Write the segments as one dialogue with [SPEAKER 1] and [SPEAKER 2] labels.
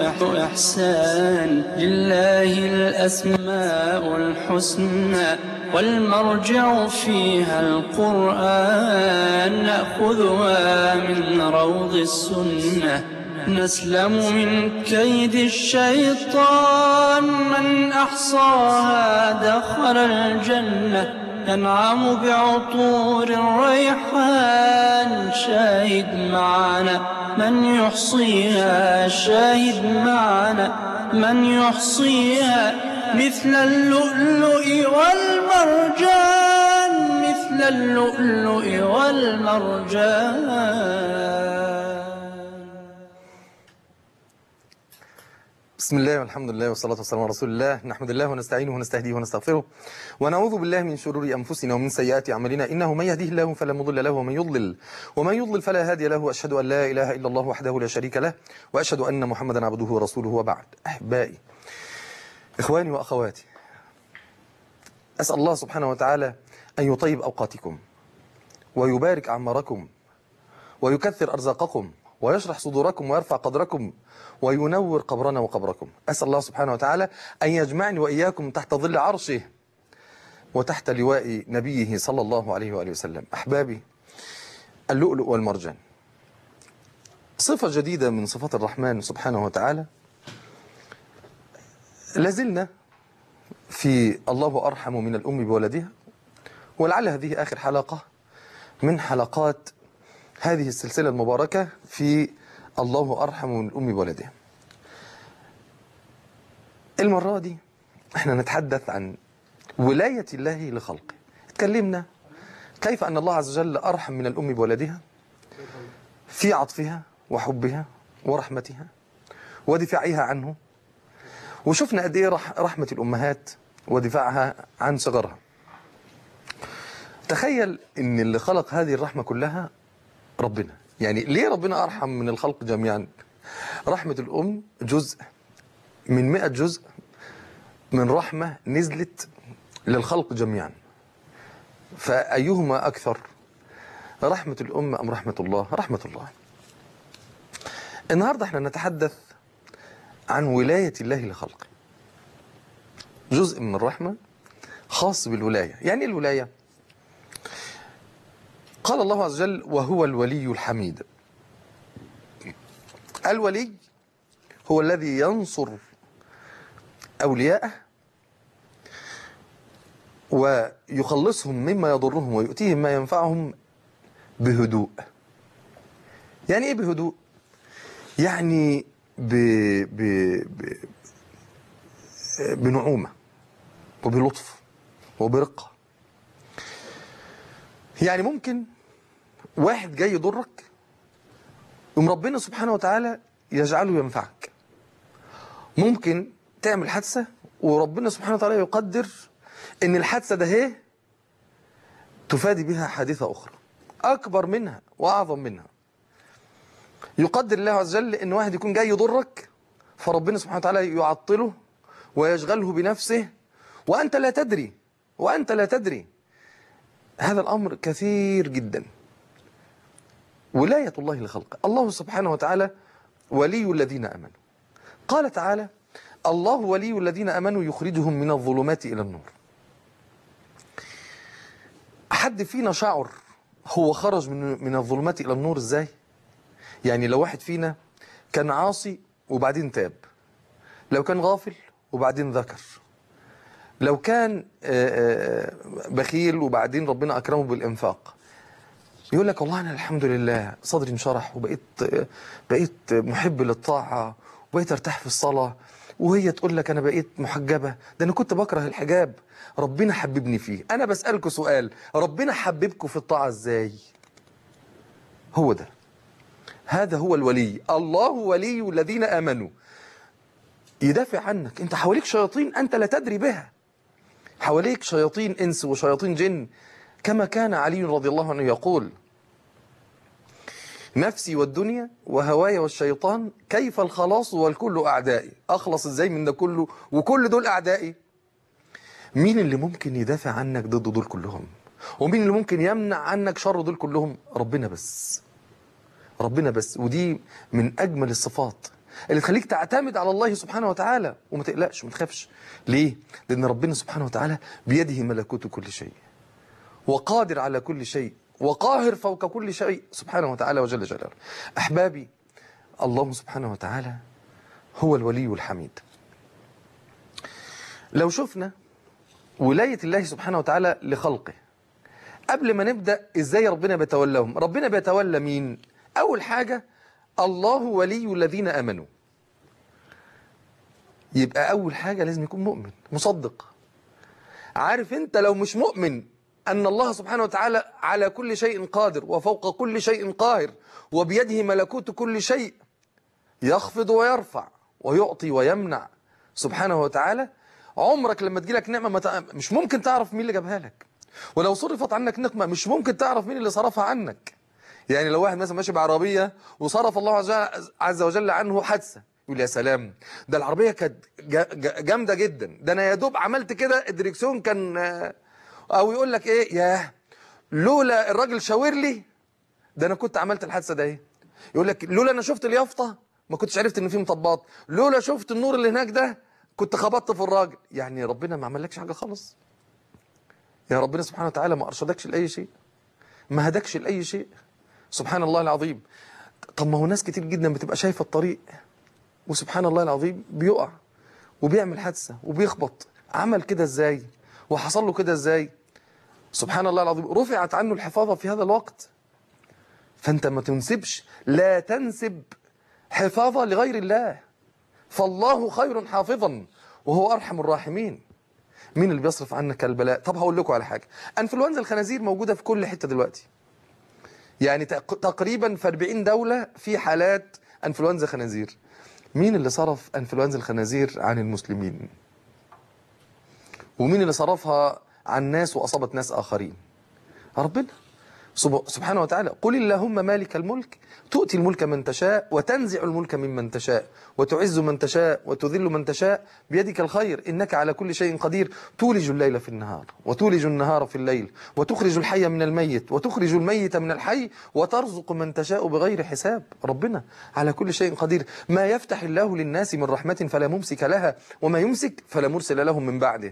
[SPEAKER 1] إحسان لله الأسماء الحسنى والمرجع فيها القرآن نأخذها من روض السنة نسلم من كيد الشيطان من أحصاها دخل الجنة ينعم بعطور الريحان شاهد معنا من يحصيها شاهد معنا من يحصيها مثل اللؤلؤ والمرجان مثل اللؤلؤ والمرجان
[SPEAKER 2] بسم الله والحمد لله والصلاة والسلام على رسول الله نحمد الله ونستعينه ونستهديه ونستغفره ونعوذ بالله من شرور أنفسنا ومن سيئات أعمالنا إنه من يهديه الله فلا مضل له ومن يضلل ومن يضلل فلا هادي له وأشهد أن لا إله إلا الله وحده لا شريك له وأشهد أن محمدا عبده ورسوله وبعد أحبائي إخواني وأخواتي أسأل الله سبحانه وتعالى أن يطيب أوقاتكم ويبارك أعماركم ويكثر أرزاقكم ويشرح صدوركم ويرفع قدركم وينور قبرنا وقبركم أسأل الله سبحانه وتعالى أن يجمعني وإياكم تحت ظل عرشه وتحت لواء نبيه صلى الله عليه وآله وسلم أحبابي اللؤلؤ والمرجان صفة جديدة من صفات الرحمن سبحانه وتعالى لازلنا في الله أرحم من الأم بولدها ولعل هذه آخر حلقة من حلقات هذه السلسلة المباركة في الله أرحم من الأم بولدها المرة دي احنا نتحدث عن ولاية الله لخلقه اتكلمنا كيف أن الله عز وجل أرحم من الأم بولدها في عطفها وحبها ورحمتها ودفاعها عنه وشفنا قد ايه رح رحمة الأمهات ودفاعها عن صغرها تخيل ان اللي خلق هذه الرحمة كلها ربنا يعني ليه ربنا أرحم من الخلق جميعا رحمة الأم جزء من مئة جزء من رحمة نزلت للخلق جميعا فأيهما أكثر رحمة الأم أم رحمة الله رحمة الله النهاردة احنا نتحدث عن ولاية الله لخلقه جزء من الرحمة خاص بالولاية يعني إيه الولاية قال الله عز وجل وهو الولي الحميد الولي هو الذي ينصر أولياءه ويخلصهم مما يضرهم ويؤتيهم ما ينفعهم بهدوء يعني ايه بهدوء يعني ب... ب... ب... بنعومة وبلطف وبرقة يعني ممكن واحد جاي يضرك يوم ربنا سبحانه وتعالى يجعله ينفعك ممكن تعمل حادثة وربنا سبحانه وتعالى يقدر ان الحادثة ده هي تفادي بها حادثة أخرى أكبر منها وأعظم منها يقدر الله عز وجل ان واحد يكون جاي يضرك فربنا سبحانه وتعالى يعطله ويشغله بنفسه وأنت لا تدري وأنت لا تدري هذا الأمر كثير جدا ولاية الله لخلقه الله سبحانه وتعالى ولي الذين أمنوا قال تعالى الله ولي الذين أمنوا يخرجهم من الظلمات إلى النور حد فينا شعر هو خرج من من الظلمات إلى النور إزاي يعني لو واحد فينا كان عاصي وبعدين تاب لو كان غافل وبعدين ذكر لو كان بخيل وبعدين ربنا أكرمه بالإنفاق يقول لك والله أنا الحمد لله صدري انشرح وبقيت بقيت محب للطاعة وبقيت ارتاح في الصلاة وهي تقول لك أنا بقيت محجبة ده أنا كنت بكره الحجاب ربنا حببني فيه أنا بسألكوا سؤال ربنا حببكوا في الطاعة إزاي هو ده هذا هو الولي الله ولي الذين آمنوا يدافع عنك انت حواليك شياطين أنت لا تدري بها حواليك شياطين إنس وشياطين جن كما كان علي رضي الله عنه يقول نفسي والدنيا وهواي والشيطان كيف الخلاص والكل أعدائي أخلص إزاي من ده كله وكل دول أعدائي مين اللي ممكن يدافع عنك ضد دول كلهم ومين اللي ممكن يمنع عنك شر دول كلهم ربنا بس ربنا بس ودي من أجمل الصفات اللي تخليك تعتمد على الله سبحانه وتعالى وما تقلقش وما تخافش ليه لان ربنا سبحانه وتعالى بيده ملكوت كل شيء وقادر على كل شيء وقاهر فوق كل شيء سبحانه وتعالى وجل جلاله احبابي الله سبحانه وتعالى هو الولي الحميد لو شفنا ولاية الله سبحانه وتعالى لخلقه قبل ما نبدأ ازاي ربنا بيتولاهم ربنا بيتولى مين اول حاجة الله ولي الذين امنوا يبقى اول حاجة لازم يكون مؤمن مصدق عارف انت لو مش مؤمن ان الله سبحانه وتعالى على كل شيء قادر وفوق كل شيء قاهر وبيده ملكوت كل شيء يخفض ويرفع ويعطي ويمنع سبحانه وتعالى عمرك لما تجيلك نعمة ما تع- مش ممكن تعرف مين اللي جابها لك ولو صرفت عنك نقمة مش ممكن تعرف مين اللي صرفها عنك يعني لو واحد مثلا ماشي بعربية وصرف الله عز وجل- عز وجل عنه حادثة يقول يا سلام ده العربية كانت جا- جا- جامدة جدا ده انا يا دوب عملت كده الدريكسيون كان آه، او يقول لك ايه ياه لولا الراجل شاور لي ده انا كنت عملت الحادثه ده ايه يقول لك لولا انا شفت اليافطه ما كنتش عرفت ان في مطبات لولا شفت النور اللي هناك ده كنت خبطت في الراجل يعني ربنا ما عملكش حاجه خالص يا ربنا سبحانه وتعالى ما ارشدكش لاي شيء ما هدكش لاي شيء سبحان الله العظيم طب ما هو ناس كتير جدا بتبقى شايفه الطريق وسبحان الله العظيم بيقع وبيعمل حادثه وبيخبط عمل كده ازاي وحصل له كده ازاي سبحان الله العظيم رفعت عنه الحفاظه في هذا الوقت فانت ما تنسبش لا تنسب حفاظة لغير الله فالله خير حافظا وهو أرحم الراحمين مين اللي بيصرف عنك البلاء طب هقول لكم على حاجة أنفلونزا الخنازير موجودة في كل حتة دلوقتي يعني تق- تقريبا في 40 دولة في حالات أنفلونزا خنازير مين اللي صرف أنفلونزا الخنازير عن المسلمين ومين اللي صرفها عن ناس وأصابت ناس آخرين ربنا سب- سبحانه وتعالى قل اللهم مالك الملك تؤتي الملك من تشاء وتنزع الملك ممن تشاء وتعز من تشاء وتذل من تشاء بيدك الخير إنك على كل شيء قدير تولج الليل في النهار وتولج النهار في الليل وتخرج الحي من الميت وتخرج الميت من الحي وترزق من تشاء بغير حساب ربنا على كل شيء قدير ما يفتح الله للناس من رحمة فلا ممسك لها وما يمسك فلا مرسل لهم من بعده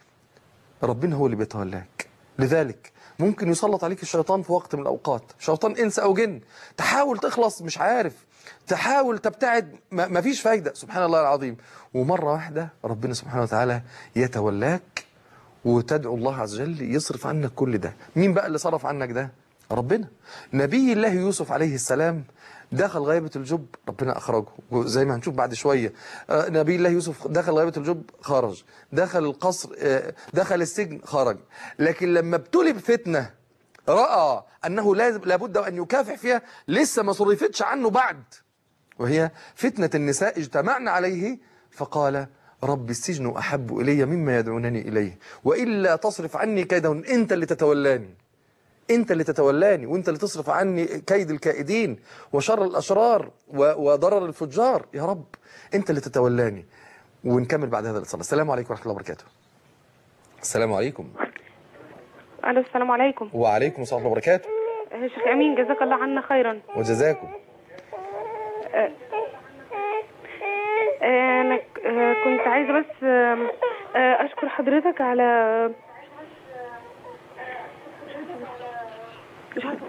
[SPEAKER 2] ربنا هو اللي بيتولاك لذلك ممكن يسلط عليك الشيطان في وقت من الأوقات شيطان إنس أو جن تحاول تخلص مش عارف تحاول تبتعد ما ما فيش فايدة سبحان الله العظيم ومرة واحدة ربنا سبحانه وتعالى يتولاك وتدعو الله عز وجل يصرف عنك كل ده مين بقى اللي صرف عنك ده ربنا نبي الله يوسف عليه السلام دخل غيبة الجب ربنا أخرجه زي ما هنشوف بعد شوية آه، نبي الله يوسف دخل غيبة الجب خرج دخل القصر آه، دخل السجن خرج لكن لما ابتلي بفتنة رأى أنه لازم لابد أن يكافح فيها لسه ما صرفتش عنه بعد وهي فتنة النساء اجتمعن عليه فقال رب السجن أحب إلي مما يدعونني إليه وإلا تصرف عني كيدهن أنت اللي تتولاني أنت اللي تتولاني وأنت اللي تصرف عني كيد الكائدين وشر الأشرار و- وضرر الفجار يا رب أنت اللي تتولاني ونكمل بعد هذا الاتصال السلام عليكم ورحمة الله وبركاته السلام عليكم
[SPEAKER 3] الو السلام عليكم
[SPEAKER 2] وعليكم السلام ورحمة الله وبركاته
[SPEAKER 3] آه، شيخ امين جزاك الله عنا خيرا
[SPEAKER 2] وجزاكم
[SPEAKER 3] آه، انا ك- آه، كنت عايزه بس آم، آه، اشكر حضرتك على مش عارفة.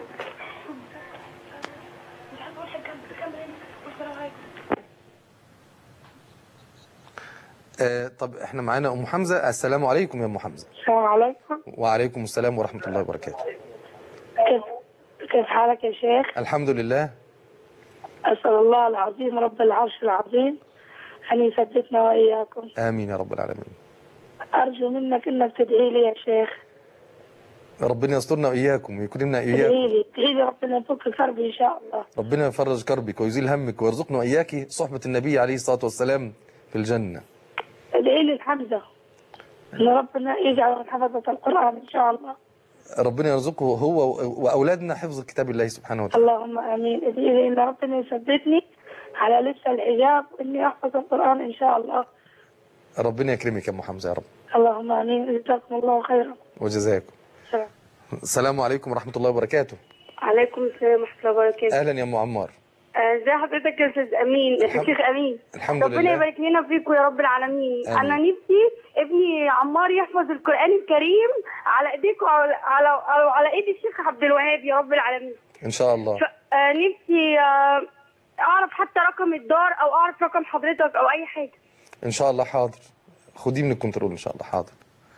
[SPEAKER 2] آه طب احنا معانا أم حمزة السلام عليكم يا أم حمزة
[SPEAKER 4] السلام عليكم
[SPEAKER 2] وعليكم السلام ورحمة الله وبركاته
[SPEAKER 4] كيف كيف حالك يا شيخ؟
[SPEAKER 2] الحمد لله
[SPEAKER 4] أسأل الله العظيم رب العرش العظيم أن يثبتنا وإياكم
[SPEAKER 2] آمين يا رب العالمين
[SPEAKER 4] أرجو منك إنك تدعي لي يا شيخ
[SPEAKER 2] ربنا يسترنا وإياكم ويكرمنا إياكم
[SPEAKER 4] ادعي لي ادعي لي ربنا يفك كربي إن شاء الله
[SPEAKER 2] ربنا يفرج كربك ويزيل همك ويرزقنا وإياك صحبة النبي عليه الصلاة والسلام في الجنة
[SPEAKER 4] ادعي لي الحمزة إن ربنا يجعل من حفظة القرآن إن شاء الله
[SPEAKER 2] ربنا يرزقه هو وأولادنا حفظ كتاب الله سبحانه وتعالى
[SPEAKER 4] اللهم آمين ادعي لي إن ربنا يثبتني على لبس الحجاب وإني أحفظ القرآن إن شاء الله
[SPEAKER 2] ربنا يكرمك يا أم حمزة يا رب
[SPEAKER 4] اللهم آمين جزاكم الله خيرا
[SPEAKER 2] وجزاكم
[SPEAKER 4] سلام.
[SPEAKER 2] السلام عليكم ورحمة الله وبركاته
[SPEAKER 3] عليكم السلام ورحمه الله وبركاته
[SPEAKER 2] أهلا يا أم عمار
[SPEAKER 3] آه، ازي حضرتك يا استاذ امين يا
[SPEAKER 2] الحمد-
[SPEAKER 3] شيخ امين
[SPEAKER 2] الحمد
[SPEAKER 3] ربنا
[SPEAKER 2] لله.
[SPEAKER 3] يبارك لنا فيكم يا رب العالمين
[SPEAKER 2] آمين.
[SPEAKER 3] انا نفسي ابني عمار يحفظ القران الكريم على ايديك وعلى على على, على ايد الشيخ عبد الوهاب يا رب العالمين
[SPEAKER 2] ان شاء الله
[SPEAKER 3] ف... آه، نفسي آه، اعرف حتى رقم الدار او اعرف رقم حضرتك او اي حاجه
[SPEAKER 2] ان شاء الله حاضر خديه من الكنترول ان شاء الله حاضر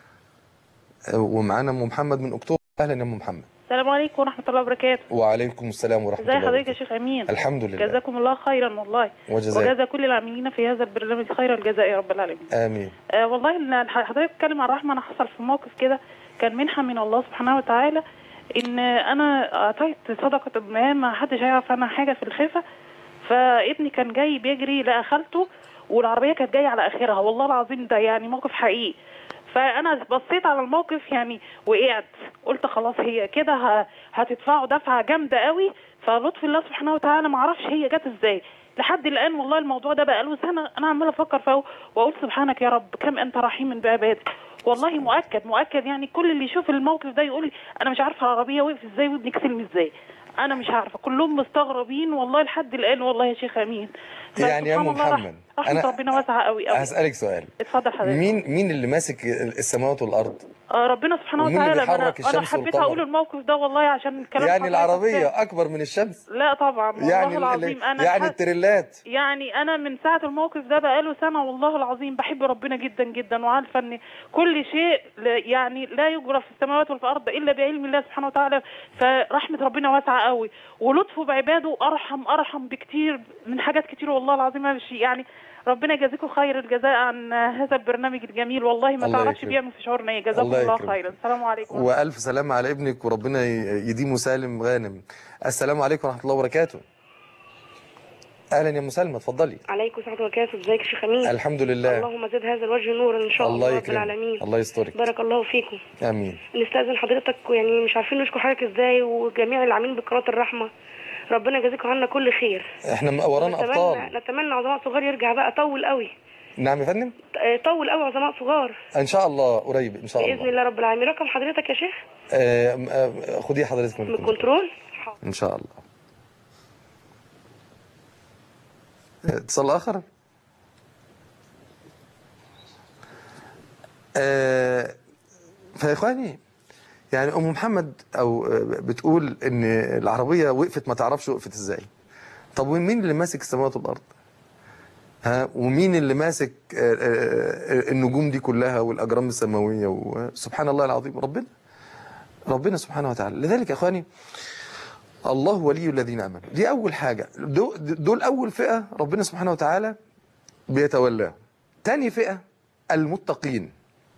[SPEAKER 2] آه، ومعانا ام محمد من اكتوبر اهلا يا ام محمد
[SPEAKER 5] السلام عليكم ورحمة الله وبركاته
[SPEAKER 2] وعليكم السلام ورحمه
[SPEAKER 5] ازي
[SPEAKER 2] الله
[SPEAKER 5] حضرتك يا
[SPEAKER 2] وبركاته
[SPEAKER 5] شيخ أمين
[SPEAKER 2] الحمد لله
[SPEAKER 5] جزاكم الله خيرا والله
[SPEAKER 2] وجزاك.
[SPEAKER 5] وجزا كل العاملين في هذا البرنامج خير الجزاء يا رب العالمين
[SPEAKER 2] امين
[SPEAKER 5] آه والله إن حضرتك بتتكلم عن الرحمة أنا حصل في موقف كده كان منحة من الله سبحانه وتعالى إن أنا أعطيت صدقة ما ما حدش هيعرف عنها حاجة في الخفة فابني كان جاي بيجري لقى خالته والعربية كانت جاية على آخرها والله العظيم ده يعني موقف حقيقي فانا بصيت على الموقف يعني وقعت قلت خلاص هي كده ه- هتدفعوا دفعه جامده قوي فلطف الله سبحانه وتعالى ما اعرفش هي جت ازاي لحد الان والله الموضوع ده بقى له سنه انا عماله افكر فيه واقول سبحانك يا رب كم انت رحيم بعبادك والله مؤكد مؤكد يعني كل اللي يشوف الموقف ده يقول لي انا مش عارفه العربيه وقف ازاي وابنك سلم ازاي انا مش عارفه كلهم مستغربين والله لحد الان والله يا شيخ امين
[SPEAKER 2] يعني يا
[SPEAKER 5] فسبحان
[SPEAKER 2] أم
[SPEAKER 5] الله رح-
[SPEAKER 2] محمد،
[SPEAKER 5] رحمه
[SPEAKER 2] أنا-
[SPEAKER 5] ربنا واسعه قوي قوي
[SPEAKER 2] هسالك سؤال
[SPEAKER 5] اتفضل حضرتك
[SPEAKER 2] مين مين اللي ماسك السماوات والارض
[SPEAKER 5] آه ربنا سبحانه
[SPEAKER 2] ومين اللي
[SPEAKER 5] وتعالى ما انا
[SPEAKER 2] بيحرك
[SPEAKER 5] انا
[SPEAKER 2] الشمس
[SPEAKER 5] حبيت
[SPEAKER 2] والقمر؟
[SPEAKER 5] اقول الموقف ده والله عشان الكلام
[SPEAKER 2] يعني
[SPEAKER 5] حضرتك
[SPEAKER 2] العربيه
[SPEAKER 5] كان-
[SPEAKER 2] اكبر من الشمس
[SPEAKER 5] لا طبعا والله
[SPEAKER 2] يعني ال-
[SPEAKER 5] العظيم انا
[SPEAKER 2] يعني
[SPEAKER 5] حس-
[SPEAKER 2] التريلات
[SPEAKER 5] يعني انا من ساعه الموقف ده بقاله سنه والله العظيم بحب ربنا جدا جدا وعارفه ان كل شيء لا- يعني لا يجرى في السماوات وفي الارض الا بعلم الله سبحانه وتعالى فرحمه ربنا واسعه قوي ولطفه بعباده ارحم ارحم بكتير من حاجات كتير والله العظيم ما فيش يعني ربنا يجازيكم خير الجزاء عن هذا البرنامج الجميل والله ما
[SPEAKER 2] الله
[SPEAKER 5] تعرفش
[SPEAKER 2] يكرمك.
[SPEAKER 5] بيعمل في شعورنا ايه جزاكم
[SPEAKER 2] الله
[SPEAKER 5] الله
[SPEAKER 2] يكرمك.
[SPEAKER 5] خيرا السلام عليكم
[SPEAKER 2] والف سلامه على ابنك وربنا ي- يديمه سالم غانم السلام عليكم ورحمه الله وبركاته اهلا يا ام سلمى اتفضلي
[SPEAKER 3] عليكم ورحمه الله وبركاته ازيك يا شيخ امين
[SPEAKER 2] الحمد لله
[SPEAKER 3] اللهم زد هذا الوجه نورا ان شاء الله,
[SPEAKER 2] الله
[SPEAKER 3] رب
[SPEAKER 2] يكرمك
[SPEAKER 3] العالمين
[SPEAKER 2] الله يسترك
[SPEAKER 3] بارك الله فيكم
[SPEAKER 2] امين
[SPEAKER 3] نستأذن حضرتك يعني مش عارفين نشكر حضرتك ازاي وجميع العاملين بقناة الرحمة ربنا يجازيكم عنا كل خير
[SPEAKER 2] احنا م- ورانا ابطال
[SPEAKER 3] نتمنى نتمنى عظماء صغار يرجع بقى طول قوي
[SPEAKER 2] نعم يا فندم
[SPEAKER 3] ط- طول قوي عظماء صغار
[SPEAKER 2] ان شاء الله قريب ان شاء
[SPEAKER 3] باذن
[SPEAKER 2] الله
[SPEAKER 3] الله رب العالمين رقم حضرتك يا شيخ
[SPEAKER 2] آه، م- آه، خديه حضرتك من
[SPEAKER 3] من
[SPEAKER 2] الكنترول.
[SPEAKER 3] الكنترول حاضر.
[SPEAKER 2] ان شاء الله اتصال اخر آه، فيا اخواني يعني ام محمد او آه، بتقول ان العربيه وقفت ما تعرفش وقفت ازاي طب ومين اللي ماسك السماوات والارض ها ومين اللي ماسك آه، آه، النجوم دي كلها والاجرام السماويه وسبحان الله العظيم ربنا ربنا سبحانه وتعالى لذلك يا اخواني الله ولي الذين امنوا دي اول حاجه دو- دول اول فئه ربنا سبحانه وتعالى بيتولاهم تاني فئه المتقين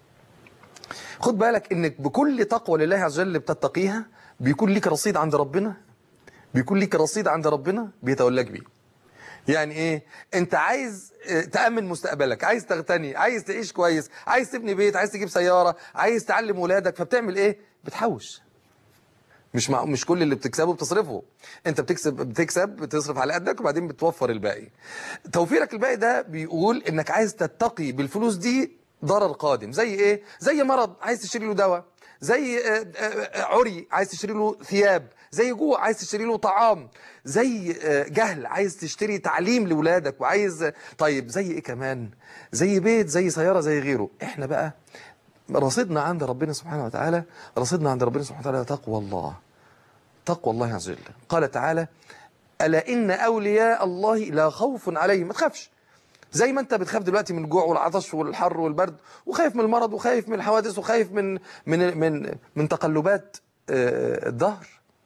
[SPEAKER 2] خد بالك انك بكل تقوى لله عز وجل بتتقيها بيكون ليك رصيد عند ربنا بيكون ليك رصيد عند ربنا بيتولاك بيه يعني ايه انت عايز اه، تأمن مستقبلك عايز تغتني عايز تعيش كويس عايز تبني بيت عايز تجيب سيارة عايز تعلم ولادك فبتعمل ايه بتحوش مش مع مش كل اللي بتكسبه بتصرفه انت بتكسب بتكسب بتصرف على قدك وبعدين بتوفر الباقي توفيرك الباقي ده بيقول انك عايز تتقي بالفلوس دي ضرر قادم زي ايه زي مرض عايز تشتري له دواء زي آه، آه، عري عايز تشتري له ثياب زي جوع عايز تشتري له طعام زي آه، جهل عايز تشتري تعليم لاولادك وعايز طيب زي ايه كمان زي بيت زي سياره زي غيره احنا بقى رصيدنا عند ربنا سبحانه وتعالى رصيدنا عند ربنا سبحانه وتعالى تقوى الله تقوى الله عز وجل قال تعالى ألا إن أولياء الله لا خوف عليهم ما تخافش زي ما انت بتخاف دلوقتي من الجوع والعطش والحر والبرد وخايف من المرض وخايف من الحوادث وخايف من من من من تقلبات آه، الدهر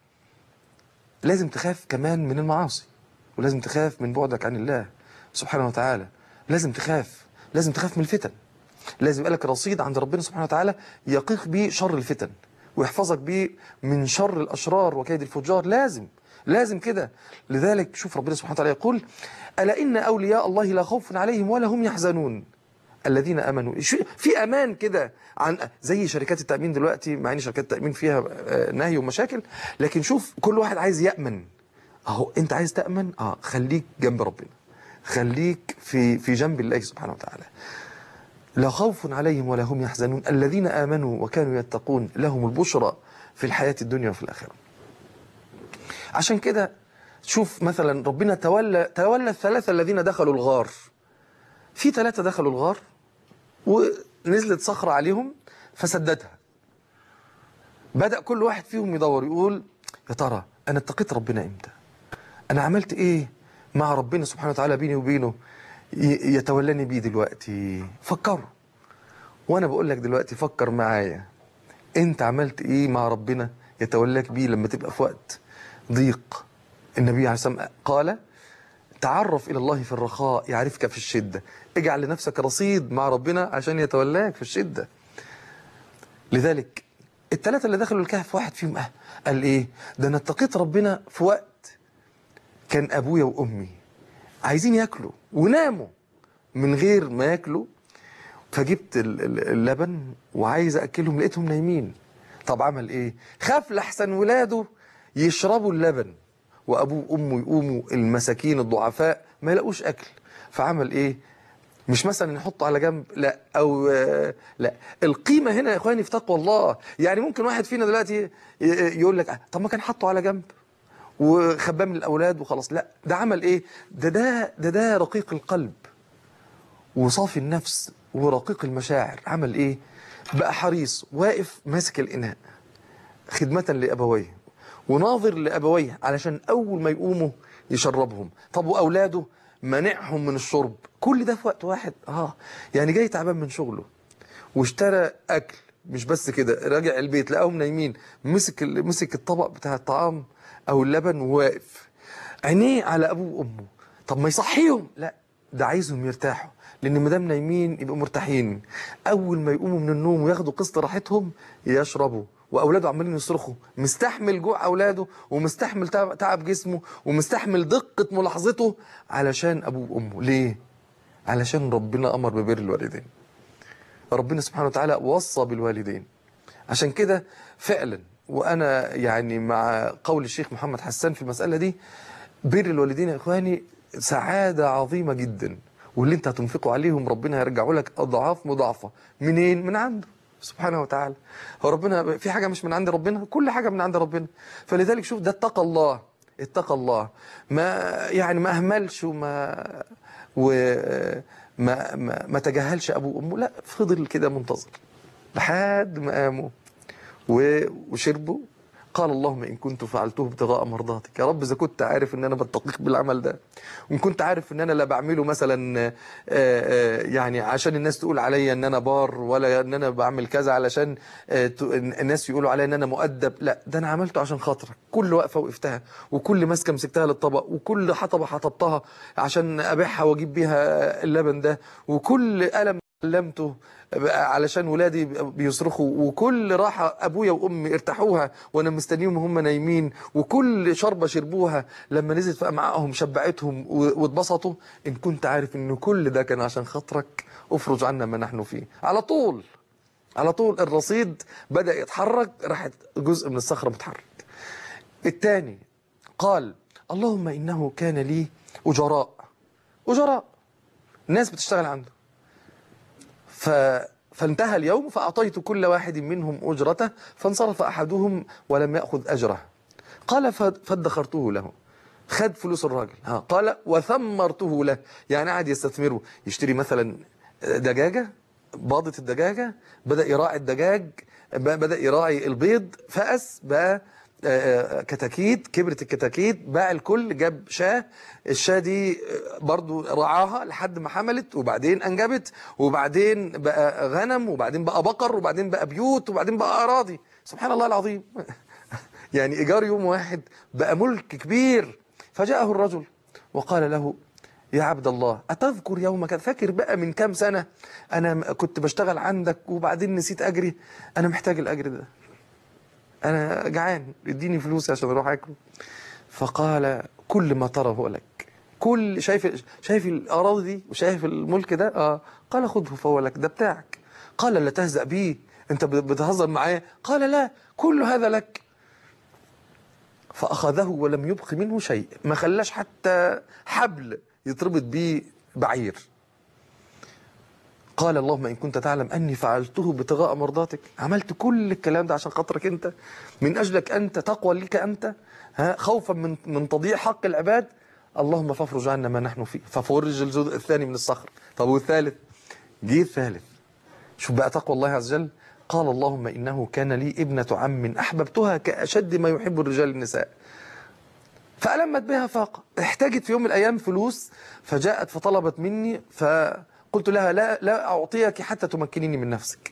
[SPEAKER 2] لازم تخاف كمان من المعاصي ولازم تخاف من بعدك عن الله سبحانه وتعالى لازم تخاف لازم تخاف من الفتن لازم يبقى لك رصيد عند ربنا سبحانه وتعالى يقيك بيه شر الفتن ويحفظك بيه من شر الأشرار وكيد الفجار لازم لازم كده لذلك شوف ربنا سبحانه وتعالى يقول ألا إن أولياء الله لا خوف عليهم ولا هم يحزنون الذين امنوا شو- في امان كده عن زي شركات التامين دلوقتي مع ان شركات التامين فيها آه، نهي ومشاكل لكن شوف كل واحد عايز يامن اهو انت عايز تامن اه خليك جنب ربنا خليك في في جنب الله سبحانه وتعالى لا خوف عليهم ولا هم يحزنون الذين آمنوا وكانوا يتقون لهم البشرى في الحياة الدنيا وفي الآخرة عشان كده شوف مثلا ربنا تولى تولى الثلاثة الذين دخلوا الغار في ثلاثة دخلوا الغار ونزلت صخرة عليهم فسدتها بدأ كل واحد فيهم يدور يقول يا ترى أنا اتقيت ربنا إمتى أنا عملت إيه مع ربنا سبحانه وتعالى بيني وبينه ي- يتولاني بيه دلوقتي فكروا وأنا بقول لك دلوقتي فكر معايا أنت عملت إيه مع ربنا يتولاك بيه لما تبقى في وقت ضيق النبي عليه الصلاة والسلام قال تعرف إلى الله في الرخاء يعرفك في الشدة اجعل لنفسك رصيد مع ربنا عشان يتولاك في الشدة لذلك الثلاثة اللي دخلوا الكهف واحد فيهم أه قال إيه ده أنا اتقيت ربنا في وقت كان أبويا وأمي عايزين ياكلوا وناموا من غير ما ياكلوا فجبت ال- ال- اللبن وعايز أكلهم لقيتهم نايمين طب عمل إيه خاف لحسن ولاده يشربوا اللبن وأبوه وأمه يقوموا المساكين الضعفاء ما يلاقوش أكل فعمل إيه مش مثلا نحطه على جنب لا او آه، لا القيمه هنا يا اخواني في تقوى الله يعني ممكن واحد فينا دلوقتي ي- يقول لك آه، طب ما كان حطه على جنب وخباه من الاولاد وخلاص لا ده عمل ايه ده ده ده ده رقيق القلب وصافي النفس ورقيق المشاعر عمل ايه بقى حريص واقف ماسك الاناء خدمة لأبويه وناظر لأبويه علشان أول ما يقوموا يشربهم طب وأولاده منعهم من الشرب كل ده في وقت واحد آه يعني جاي تعبان من شغله واشترى أكل مش بس كده راجع البيت لقاهم نايمين مسك ال- مسك الطبق بتاع الطعام أو اللبن وواقف عينيه على أبوه وأمه طب ما يصحيهم لا ده عايزهم يرتاحوا لان ما دام نايمين يبقوا مرتاحين اول ما يقوموا من النوم وياخدوا قسط راحتهم يشربوا واولاده عمالين يصرخوا مستحمل جوع اولاده ومستحمل تعب تعب جسمه ومستحمل دقه ملاحظته علشان ابوه وامه ليه علشان ربنا امر ببر الوالدين ربنا سبحانه وتعالى وصى بالوالدين عشان كده فعلا وانا يعني مع قول الشيخ محمد حسان في المساله دي بر الوالدين يا اخواني سعاده عظيمه جدا واللي انت هتنفقه عليهم ربنا هيرجعه لك اضعاف مضاعفه منين من عنده سبحانه وتعالى هو ربنا في حاجه مش من عند ربنا كل حاجه من عند ربنا فلذلك شوف ده اتقى الله اتقى الله ما يعني ما اهملش وما وما ما, ما تجاهلش ابوه وامه لا فضل كده منتظر لحد ما قاموا و- وشربوا قال اللهم إن كنت فعلته ابتغاء مرضاتك يا رب إذا كنت عارف إن أنا بتقيك بالعمل ده وإن كنت عارف إن أنا لا بعمله مثلا آه، آه، يعني عشان الناس تقول عليا إن أنا بار ولا إن أنا بعمل كذا علشان آه، ت- الناس يقولوا عليا إن أنا مؤدب لا ده أنا عملته عشان خاطرك كل وقفة وقفتها وكل ماسكة مسكتها للطبق وكل حطبة حطبتها عشان أبيعها وأجيب بيها اللبن ده وكل قلم علمته بقى علشان ولادي بيصرخوا وكل راحة أبويا وأمي ارتاحوها وأنا مستنيهم وهم نايمين وكل شربة شربوها لما نزلت في أمعائهم شبعتهم و- واتبسطوا إن كنت عارف إن كل ده كان عشان خاطرك افرج عنا ما نحن فيه على طول على طول الرصيد بدأ يتحرك راحت جزء من الصخرة متحرك الثاني قال اللهم إنه كان لي أجراء أجراء ناس بتشتغل عنده ف... فانتهى اليوم فأعطيت كل واحد منهم أجرته فانصرف أحدهم ولم يأخذ أجره قال ف... فادخرته له خد فلوس الراجل ها قال وثمرته له يعني قعد يستثمره يشتري مثلا دجاجة باضة الدجاجة بدأ يراعي الدجاج ب- بدأ يراعي البيض فأس بقى آه، آه، كتاكيت كبرت الكتاكيت باع الكل جاب شاه الشاه دي آه، برضو رعاها لحد ما حملت وبعدين انجبت وبعدين بقى غنم وبعدين بقى بقر وبعدين بقى بيوت وبعدين بقى اراضي سبحان الله العظيم يعني ايجار يوم واحد بقى ملك كبير فجاءه الرجل وقال له يا عبد الله أتذكر يوم كذا فاكر بقى من كام سنة أنا م- كنت بشتغل عندك وبعدين نسيت أجري أنا محتاج الأجر ده أنا جعان اديني فلوس عشان أروح أكله فقال كل ما ترى هو لك كل شايف شايف الأراضي دي وشايف الملك ده آه قال خذه فهو لك ده بتاعك قال لا تهزأ بيه أنت بتهزر معايا قال لا كل هذا لك فأخذه ولم يبق منه شيء ما خلاش حتى حبل يتربط بيه بعير قال اللهم إن كنت تعلم أني فعلته ابتغاء مرضاتك عملت كل الكلام ده عشان خاطرك أنت من أجلك أنت تقوى لك أنت ها خوفا من من تضييع حق العباد اللهم فافرج عنا ما نحن فيه ففرج الجزء الثاني من الصخر طب والثالث جه الثالث شوف بقى تقوى الله عز وجل قال اللهم إنه كان لي ابنة عم أحببتها كأشد ما يحب الرجال النساء فألمت بها فاقة احتاجت في يوم من الأيام فلوس فجاءت فطلبت مني فقلت لها لا, لا أعطيك حتى تمكنيني من نفسك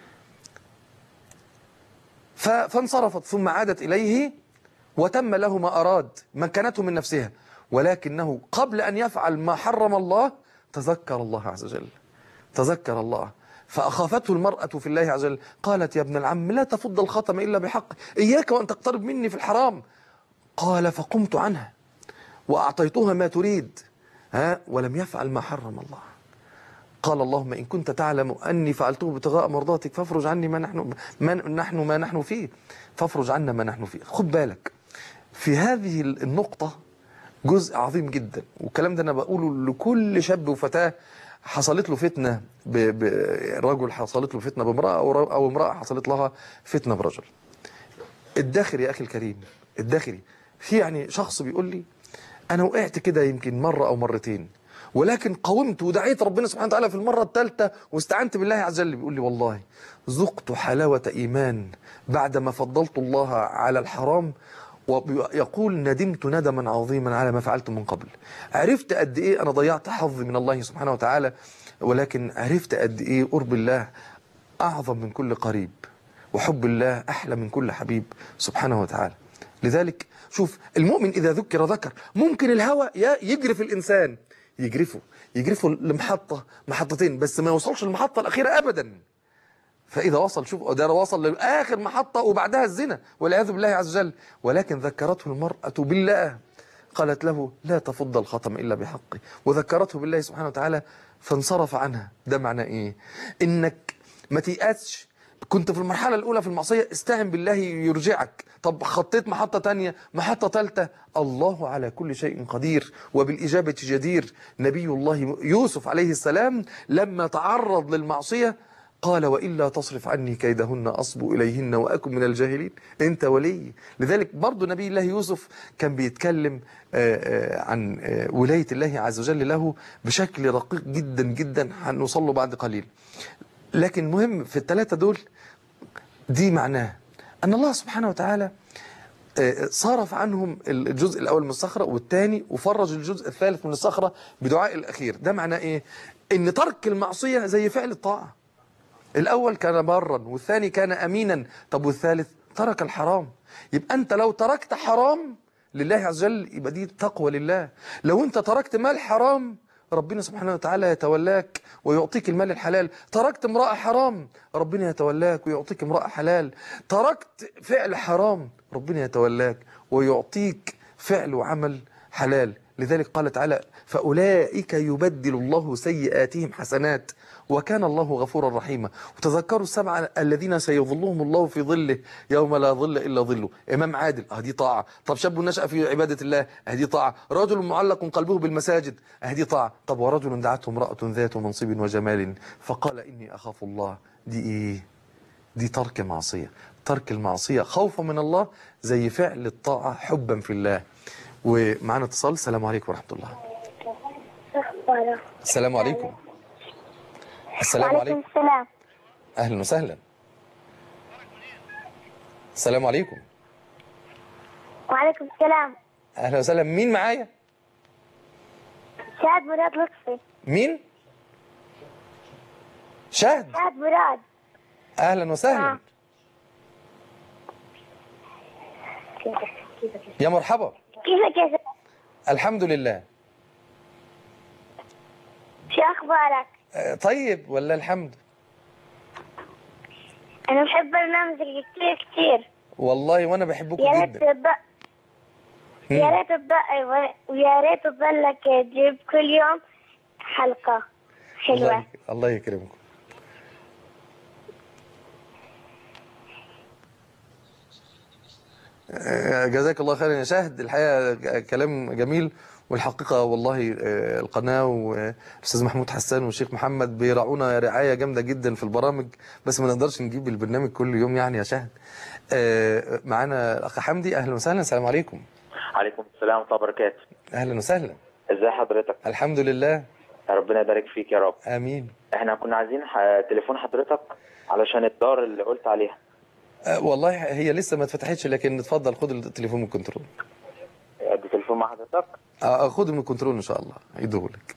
[SPEAKER 2] ف- فانصرفت ثم عادت إليه وتم له ما أراد مكنته من نفسها ولكنه قبل أن يفعل ما حرم الله تذكر الله عز وجل تذكر الله فأخافته المرأة في الله عز وجل قالت يا ابن العم لا تفض الخاتم إلا بحق إياك وأن تقترب مني في الحرام قال فقمت عنها وأعطيتها ما تريد ها ولم يفعل ما حرم الله قال اللهم إن كنت تعلم أني فعلته ابتغاء مرضاتك فافرج عني ما نحن ما نحن ما نحن فيه فافرج عنا ما نحن فيه خد بالك في هذه النقطة جزء عظيم جدا والكلام ده أنا بقوله لكل شاب وفتاة حصلت له فتنة ب... ب... رجل حصلت له فتنة بامرأة أو, ر... أو امرأة حصلت لها فتنة برجل الداخلي يا أخي الكريم الداخلي في يعني شخص بيقول لي أنا وقعت كده يمكن مرة أو مرتين ولكن قاومت ودعيت ربنا سبحانه وتعالى في المرة الثالثة واستعنت بالله عز وجل بيقول لي والله ذقت حلاوة إيمان بعدما فضلت الله على الحرام ويقول ندمت ندما عظيما على ما فعلت من قبل عرفت قد إيه أنا ضيعت حظي من الله سبحانه وتعالى ولكن عرفت قد إيه قرب الله أعظم من كل قريب وحب الله أحلى من كل حبيب سبحانه وتعالى لذلك شوف المؤمن إذا ذكر ذكر ممكن الهوى يجري في الإنسان يجرفه يجرفه لمحطة محطتين بس ما يوصلش المحطة الأخيرة أبدا فإذا وصل شوف ده وصل لآخر محطة وبعدها الزنا والعياذ بالله عز وجل ولكن ذكرته المرأة بالله قالت له لا تفض الخاتم إلا بحقه وذكرته بالله سبحانه وتعالى فانصرف عنها ده معناه إيه إنك ما تيأسش كنت في المرحلة الأولى في المعصية استعن بالله يرجعك طب خطيت محطة تانية محطة ثالثة الله على كل شيء قدير وبالإجابة جدير نبي الله يوسف عليه السلام لما تعرض للمعصية قال وإلا تصرف عني كيدهن أصب إليهن وأكن من الجاهلين أنت ولي لذلك برضو نبي الله يوسف كان بيتكلم عن ولاية الله عز وجل له بشكل رقيق جدا جدا هنوصل له بعد قليل لكن مهم في الثلاثة دول دي معناه أن الله سبحانه وتعالى صرف عنهم الجزء الأول من الصخرة والثاني وفرج الجزء الثالث من الصخرة بدعاء الأخير ده معناه إيه؟ إن ترك المعصية زي فعل الطاعة الأول كان برا والثاني كان أمينا طب والثالث ترك الحرام يبقى أنت لو تركت حرام لله عز وجل يبقى دي تقوى لله لو أنت تركت مال حرام ربنا سبحانه وتعالى يتولاك ويعطيك المال الحلال تركت امرأة حرام ربنا يتولاك ويعطيك امرأة حلال تركت فعل حرام ربنا يتولاك ويعطيك فعل وعمل حلال لذلك قال تعالى فأولئك يبدل الله سيئاتهم حسنات وكان الله غفورا رحيما وتذكروا السبعة الذين سيظلهم الله في ظله يوم لا ظل إلا ظله إمام عادل أهدي طاعة طب شاب نشأ في عبادة الله أهدي طاعة رجل معلق قلبه بالمساجد أهدي طاعة طب ورجل دعته امرأة ذات منصب وجمال فقال إني أخاف الله دي إيه دي ترك معصية ترك المعصية خوفا من الله زي فعل الطاعة حبا في الله ومعنا اتصال السلام عليكم ورحمة الله السلام عليكم السلام
[SPEAKER 3] وعليكم
[SPEAKER 2] عليكم
[SPEAKER 3] السلام
[SPEAKER 2] أهلا وسهلا السلام عليكم
[SPEAKER 3] وعليكم السلام
[SPEAKER 2] أهلا وسهلا مين معايا
[SPEAKER 3] شهد مراد لطفي
[SPEAKER 2] مين شهد
[SPEAKER 3] شهد مراد
[SPEAKER 2] أهلا وسهلا
[SPEAKER 3] آه.
[SPEAKER 2] يا مرحبا
[SPEAKER 3] كيفك يا شهد؟
[SPEAKER 2] الحمد لله
[SPEAKER 3] شو أخبارك؟
[SPEAKER 2] آه، طيب ولا الحمد
[SPEAKER 3] أنا بحب برنامجك كتير كتير
[SPEAKER 2] والله وأنا بحبكم
[SPEAKER 3] يا ريت
[SPEAKER 2] جدا
[SPEAKER 3] تبقى يا ريت تبقى ويا ريت تضلك تجيب كل يوم حلقة
[SPEAKER 2] الله
[SPEAKER 3] حلوة
[SPEAKER 2] يك- الله يكرمكم آه، جزاك الله خيرا يا شاهد الحقيقة ج- كلام جميل والحقيقة والله آه، القناة والأستاذ محمود حسان والشيخ محمد بيراعونا رعاية جامدة جدا في البرامج بس ما نقدرش نجيب البرنامج كل يوم يعني يا شاهد آه، معانا الأخ حمدي أهلا وسهلا السلام عليكم
[SPEAKER 6] عليكم السلام ورحمة الله وبركاته
[SPEAKER 2] اهلا وسهلا
[SPEAKER 6] ازي حضرتك
[SPEAKER 2] الحمد لله
[SPEAKER 6] ربنا يبارك فيك يا رب
[SPEAKER 2] امين
[SPEAKER 6] احنا كنا عايزين ح- تليفون حضرتك علشان الدار اللي قلت عليها
[SPEAKER 2] أه والله هي لسه ما اتفتحتش لكن اتفضل خد التليفون من الكنترول
[SPEAKER 6] ادي تليفون مع حضرتك
[SPEAKER 2] أه خده من الكنترول ان شاء الله يديهولك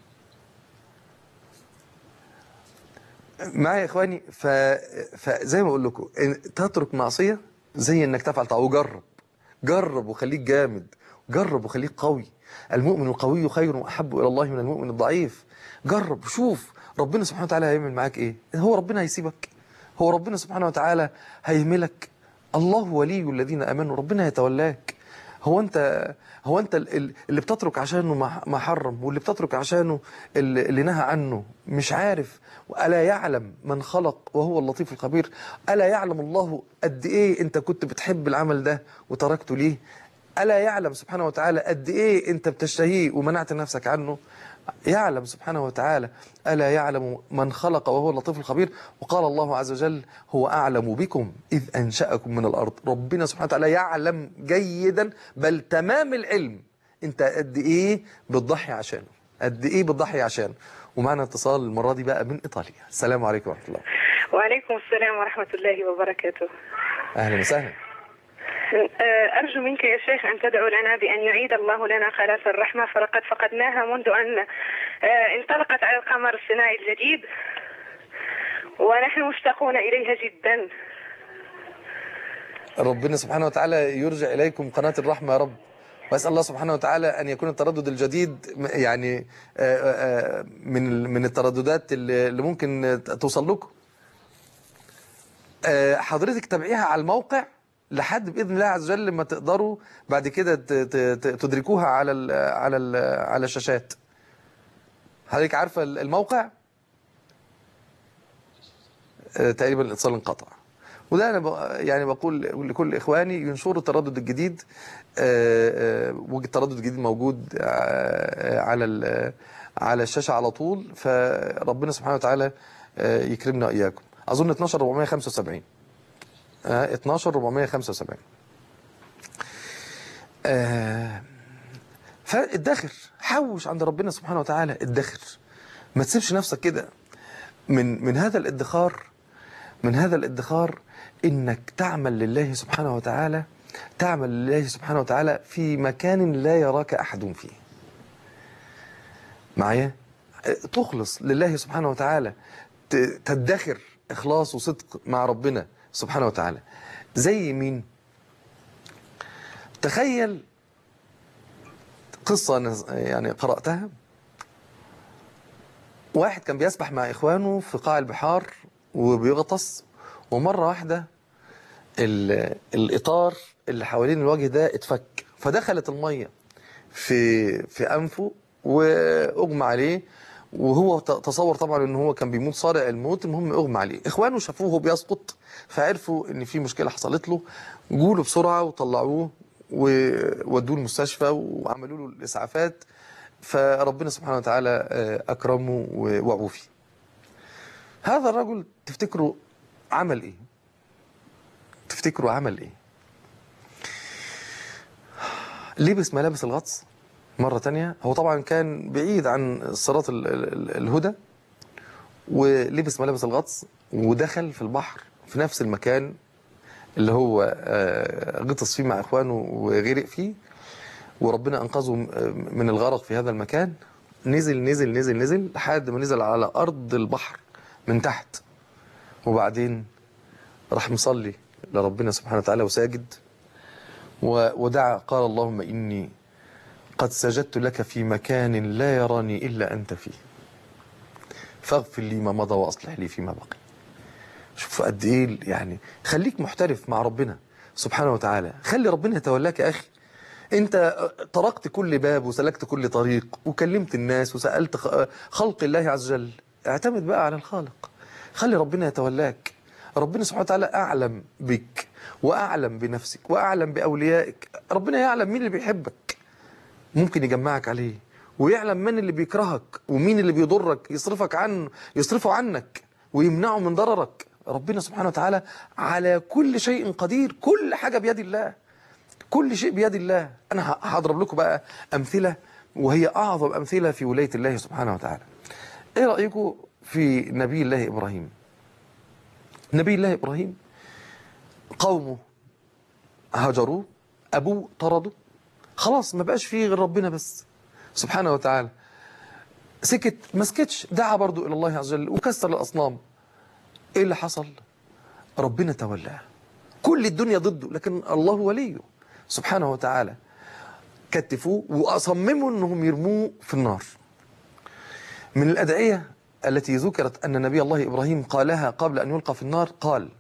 [SPEAKER 2] معايا يا اخواني ف... فزي ما اقول لكم إن تترك معصيه زي انك تفعل طاعه وجرب جرب وخليك جامد جرب وخليك قوي المؤمن القوي خير واحب الى الله من المؤمن الضعيف جرب شوف ربنا سبحانه وتعالى هيعمل معاك ايه هو ربنا هيسيبك هو ربنا سبحانه وتعالى هيهملك الله ولي الذين امنوا ربنا هيتولاك هو انت هو انت ال- ال- اللي بتترك عشانه ما ما حرم واللي بتترك عشانه اللي اللي نهى عنه مش عارف الا يعلم من خلق وهو اللطيف الخبير الا يعلم الله قد ايه انت كنت بتحب العمل ده وتركته ليه الا يعلم سبحانه وتعالى قد ايه انت بتشتهيه ومنعت نفسك عنه يعلم سبحانه وتعالى ألا يعلم من خلق وهو اللطيف الخبير وقال الله عز وجل هو أعلم بكم إذ أنشأكم من الأرض ربنا سبحانه وتعالى يعلم جيدا بل تمام العلم أنت قد إيه بتضحي عشانه قد إيه بتضحي عشانه ومعنا اتصال المرة دي بقى من إيطاليا السلام عليكم ورحمة الله
[SPEAKER 7] وعليكم السلام ورحمة الله وبركاته
[SPEAKER 2] أهلا وسهلا
[SPEAKER 7] آه، أرجو منك يا شيخ أن تدعو لنا بأن يعيد الله لنا خلاص الرحمة فلقد فقدناها منذ أن آه، انطلقت على القمر الصناعي الجديد ونحن مشتاقون إليها جدا
[SPEAKER 2] ربنا سبحانه وتعالى يرجع إليكم قناة الرحمة يا رب وأسأل الله سبحانه وتعالى أن يكون التردد الجديد م- يعني آه، آه، من ال- من الترددات اللي اللي ممكن توصل لكم آه، حضرتك تابعيها على الموقع لحد باذن الله عز وجل لما تقدروا بعد كده ت- ت- ت- تدركوها على ال على ال على الشاشات حضرتك عارفه ال- الموقع آه، تقريبا الاتصال انقطع وده انا ب- يعني بقول لكل اخواني ينشروا التردد الجديد آه، آه، والتردد الجديد موجود آه، على ال- على الشاشه على طول فربنا سبحانه وتعالى آه، يكرمنا واياكم اظن 12475 آه 12475 آه فادخر حوش عند ربنا سبحانه وتعالى ادخر ما تسيبش نفسك كده من من هذا الادخار من هذا الادخار انك تعمل لله سبحانه وتعالى تعمل لله سبحانه وتعالى في مكان لا يراك احد فيه معايا تخلص لله سبحانه وتعالى ت- تدخر اخلاص وصدق مع ربنا سبحانه وتعالى زي مين تخيل قصة أنا يعني قرأتها واحد كان بيسبح مع إخوانه في قاع البحار وبيغطس ومرة واحدة ال- الإطار اللي حوالين الوجه ده اتفك فدخلت المية في في أنفه وأغمى عليه وهو ت- تصور طبعا ان هو كان بيموت صارع الموت المهم اغمى عليه اخوانه شافوه وهو بيسقط فعرفوا ان في مشكله حصلت له جوله بسرعه وطلعوه وودوه المستشفى وعملوا له الاسعافات فربنا سبحانه وتعالى آه، اكرمه و- وعوفي هذا الرجل تفتكروا عمل ايه تفتكروا عمل ايه لبس ملابس الغطس مرة تانية هو طبعا كان بعيد عن صراط ال- ال- ال- الهدى ولبس ملابس الغطس ودخل في البحر في نفس المكان اللي هو آه، غطس فيه مع اخوانه وغرق فيه وربنا انقذه م- من الغرق في هذا المكان نزل نزل نزل نزل لحد ما نزل على ارض البحر من تحت وبعدين راح مصلي لربنا سبحانه وتعالى وساجد و- ودعا قال اللهم اني قد سجدت لك في مكان لا يراني إلا أنت فيه فاغفر لي ما مضى وأصلح لي فيما بقي شوف قد إيه يعني خليك محترف مع ربنا سبحانه وتعالى خلي ربنا يتولاك يا أخي أنت طرقت كل باب وسلكت كل طريق وكلمت الناس وسألت خ- خلق الله عز وجل اعتمد بقى على الخالق خلي ربنا يتولاك ربنا سبحانه وتعالى أعلم بك وأعلم بنفسك وأعلم بأوليائك ربنا يعلم مين اللي بيحبك ممكن يجمعك عليه ويعلم من اللي بيكرهك ومين اللي بيضرك يصرفك عنه يصرفه عنك ويمنعه من ضررك ربنا سبحانه وتعالى على كل شيء قدير كل حاجة بيد الله كل شيء بيد الله انا ه- هضرب لكم بقى امثله وهي اعظم امثله في ولايه الله سبحانه وتعالى ايه رايكم في نبي الله ابراهيم نبي الله ابراهيم قومه هجروه ابوه طرده خلاص ما بقاش فيه غير ربنا بس سبحانه وتعالى سكت ما سكتش دعا برضو الى الله عز وجل وكسر الاصنام ايه اللي حصل ربنا تولاه كل الدنيا ضده لكن الله وليه سبحانه وتعالى كتفوه واصمموا انهم يرموه في النار من الادعيه التي ذكرت ان نبي الله ابراهيم قالها قبل ان يلقى في النار قال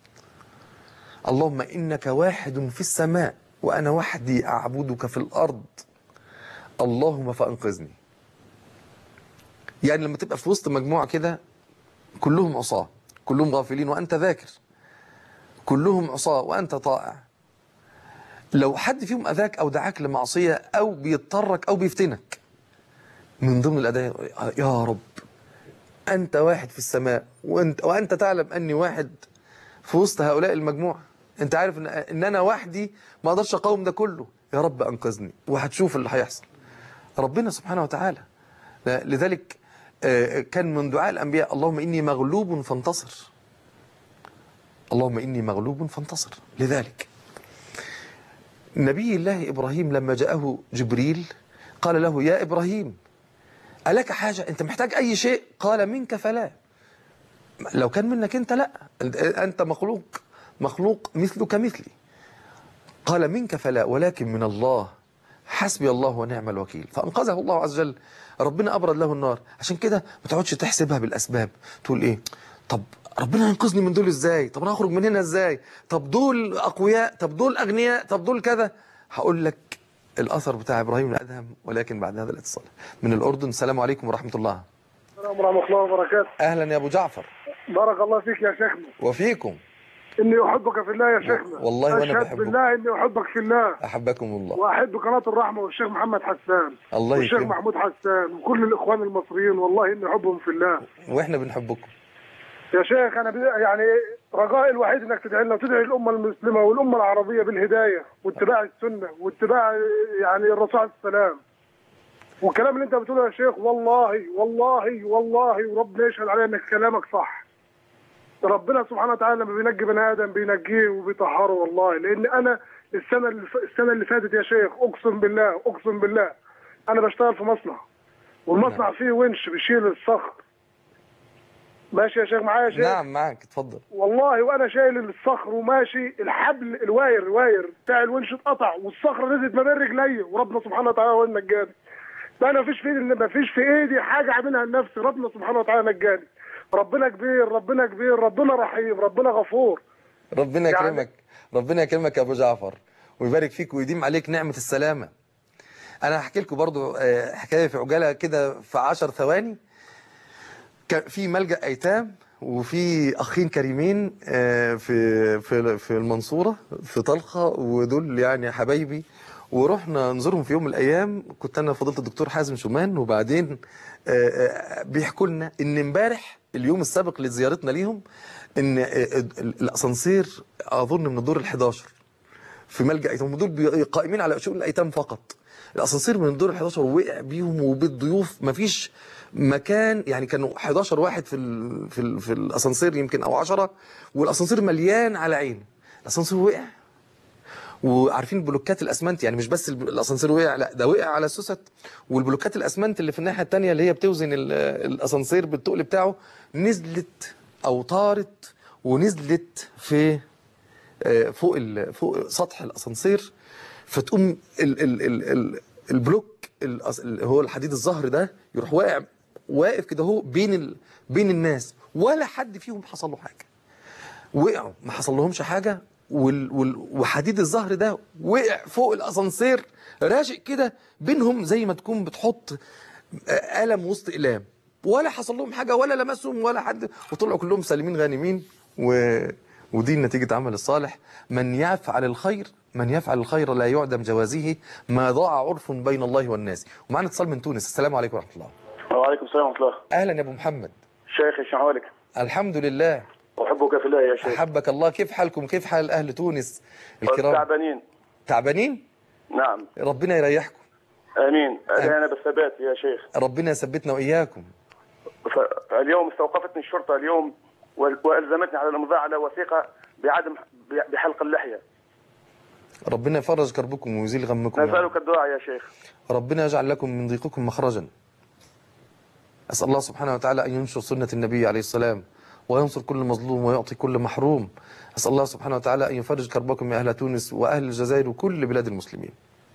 [SPEAKER 2] اللهم انك واحد في السماء وانا وحدي اعبدك في الارض اللهم فانقذني يعني لما تبقى في وسط مجموعه كده كلهم عصاه كلهم غافلين وانت ذاكر كلهم عصاه وانت طائع لو حد فيهم اذاك او دعاك لمعصيه او بيضطرك او بيفتنك من ضمن الادعيه يا رب انت واحد في السماء وانت وانت تعلم اني واحد في وسط هؤلاء المجموعه انت عارف ان ان انا وحدي ما اقدرش اقاوم ده كله يا رب انقذني وهتشوف اللي هيحصل ربنا سبحانه وتعالى لذلك آه، كان من دعاء الانبياء اللهم اني مغلوب فانتصر اللهم اني مغلوب فانتصر لذلك نبي الله ابراهيم لما جاءه جبريل قال له يا ابراهيم ألك حاجة أنت محتاج أي شيء قال منك فلا لو كان منك أنت لا أنت مخلوق مخلوق مثلك مثلي قال منك فلا ولكن من الله حسبي الله ونعم الوكيل فأنقذه الله عز وجل ربنا أبرد له النار عشان كده ما تقعدش تحسبها بالأسباب تقول إيه طب ربنا ينقذني من دول ازاي طب انا هخرج من هنا ازاي طب دول اقوياء طب دول اغنياء طب دول كذا هقول لك الاثر بتاع ابراهيم الادهم ولكن بعد هذا الاتصال من الاردن السلام عليكم ورحمه الله
[SPEAKER 8] السلام ورحمة الله وبركاته
[SPEAKER 2] اهلا يا ابو جعفر
[SPEAKER 8] بارك الله فيك يا شيخنا
[SPEAKER 2] وفيكم
[SPEAKER 8] إني أحبك في الله يا شيخنا
[SPEAKER 2] والله وأنا
[SPEAKER 8] أشهد
[SPEAKER 2] بحبك.
[SPEAKER 8] بالله إني أحبك في الله
[SPEAKER 2] احبكم الله
[SPEAKER 8] وأحب قناة الرحمة والشيخ محمد حسان
[SPEAKER 2] الله
[SPEAKER 8] والشيخ
[SPEAKER 2] يكرمك
[SPEAKER 8] محمود حسان وكل الإخوان المصريين والله إني أحبهم في الله
[SPEAKER 2] واحنا بنحبكم
[SPEAKER 8] يا شيخ أنا بي- يعني رجائي الوحيد إنك تدعي لنا وتدعي الأمة المسلمة والأمة العربية بالهداية واتباع السنة واتباع يعني الرسول عليه السلام والكلام اللي أنت بتقوله يا شيخ والله والله والله وربنا يشهد علي إنك كلامك صح ربنا سبحانه وتعالى لما بينجي بني ادم بينجيه وبيطهره والله لان انا السنه اللي ف- السنه اللي فاتت يا شيخ اقسم بالله اقسم بالله انا بشتغل في مصنع والمصنع فيه ونش بيشيل الصخر ماشي يا شيخ معايا يا شيخ
[SPEAKER 2] نعم معك اتفضل
[SPEAKER 8] والله وانا شايل الصخر وماشي الحبل الواير الواير بتاع الونش اتقطع والصخره نزلت ما بين رجلي وربنا سبحانه وتعالى هو اللي نجاني ده انا مفيش في ايدي مفيش في ايدي حاجه اعملها لنفسي ربنا سبحانه وتعالى نجاني ربنا كبير ربنا كبير ربنا رحيم ربنا غفور
[SPEAKER 2] ربنا
[SPEAKER 8] يعني-
[SPEAKER 2] يكرمك ربنا يكرمك يا ابو جعفر ويبارك فيك ويديم عليك نعمه السلامه انا هحكي لكم برضو آه، حكايه في عجاله كده في 10 ثواني كان في ملجأ ايتام وفي اخين كريمين آه، في في في المنصوره في طلخه ودول يعني حبايبي ورحنا نزورهم في يوم من الايام كنت انا فضلت الدكتور حازم شومان وبعدين آه، آه، بيحكوا لنا ان امبارح اليوم السابق لزيارتنا ليهم ان آه، ال- الاسانسير اظن من الدور ال11 في ملجأ ايتام دول بي- قائمين على شؤون الايتام فقط الاسانسير من الدور ال11 وقع بيهم وبالضيوف مفيش مكان يعني كانوا 11 واحد في ال في ال في الاسانسير يمكن او 10 والاسانسير مليان على عين الاسانسير وقع وعارفين بلوكات الاسمنت يعني مش بس الب- الاسانسير وقع لا ده وقع على السوست والبلوكات الاسمنت اللي في الناحيه الثانيه اللي هي بتوزن ال- الاسانسير بالتقل بتاعه نزلت او طارت ونزلت في آه، فوق ال- فوق سطح الاسانسير فتقوم ال ال ال ال البلوك الأس- ال- هو الحديد الظهر ده يروح واقع واقف كده هو بين ال بين الناس ولا حد فيهم حصل له حاجه وقعوا ما حصل لهمش حاجه وال وال وحديد الظهر ده وقع فوق الاسانسير راشق كده بينهم زي ما تكون بتحط آه، قلم وسط اقلام ولا حصل لهم حاجه ولا لمسهم ولا حد وطلعوا كلهم سالمين غانمين و ودي نتيجة عمل الصالح من يفعل الخير من يفعل الخير لا يعدم جوازه ما ضاع عرف بين الله والناس ومعنا اتصال من تونس السلام عليكم ورحمة الله
[SPEAKER 9] وعليكم السلام ورحمة الله
[SPEAKER 2] أهلا يا أبو محمد
[SPEAKER 9] شيخ شعوالك
[SPEAKER 2] الحمد لله
[SPEAKER 9] أحبك في الله يا شيخ
[SPEAKER 2] أحبك الله كيف حالكم كيف حال أهل تونس الكرام
[SPEAKER 9] تعبانين
[SPEAKER 2] تعبانين
[SPEAKER 9] نعم
[SPEAKER 2] ربنا يريحكم
[SPEAKER 9] امين انا بالثبات يا شيخ
[SPEAKER 2] ربنا يثبتنا واياكم
[SPEAKER 9] فاليوم استوقفتني الشرطه اليوم وال- والزمتني على الامضاء على وثيقه بعدم بحلق اللحيه
[SPEAKER 2] ربنا يفرج كربكم ويزيل غمكم يا رب.
[SPEAKER 9] نسالك الدعاء يا شيخ
[SPEAKER 2] ربنا يجعل لكم من ضيقكم مخرجا أسأل الله سبحانه وتعالى أن ينشر سنة النبي عليه السلام وينصر كل مظلوم ويعطي كل محروم أسأل الله سبحانه وتعالى أن يفرج كربكم يا أهل تونس وأهل الجزائر وكل بلاد المسلمين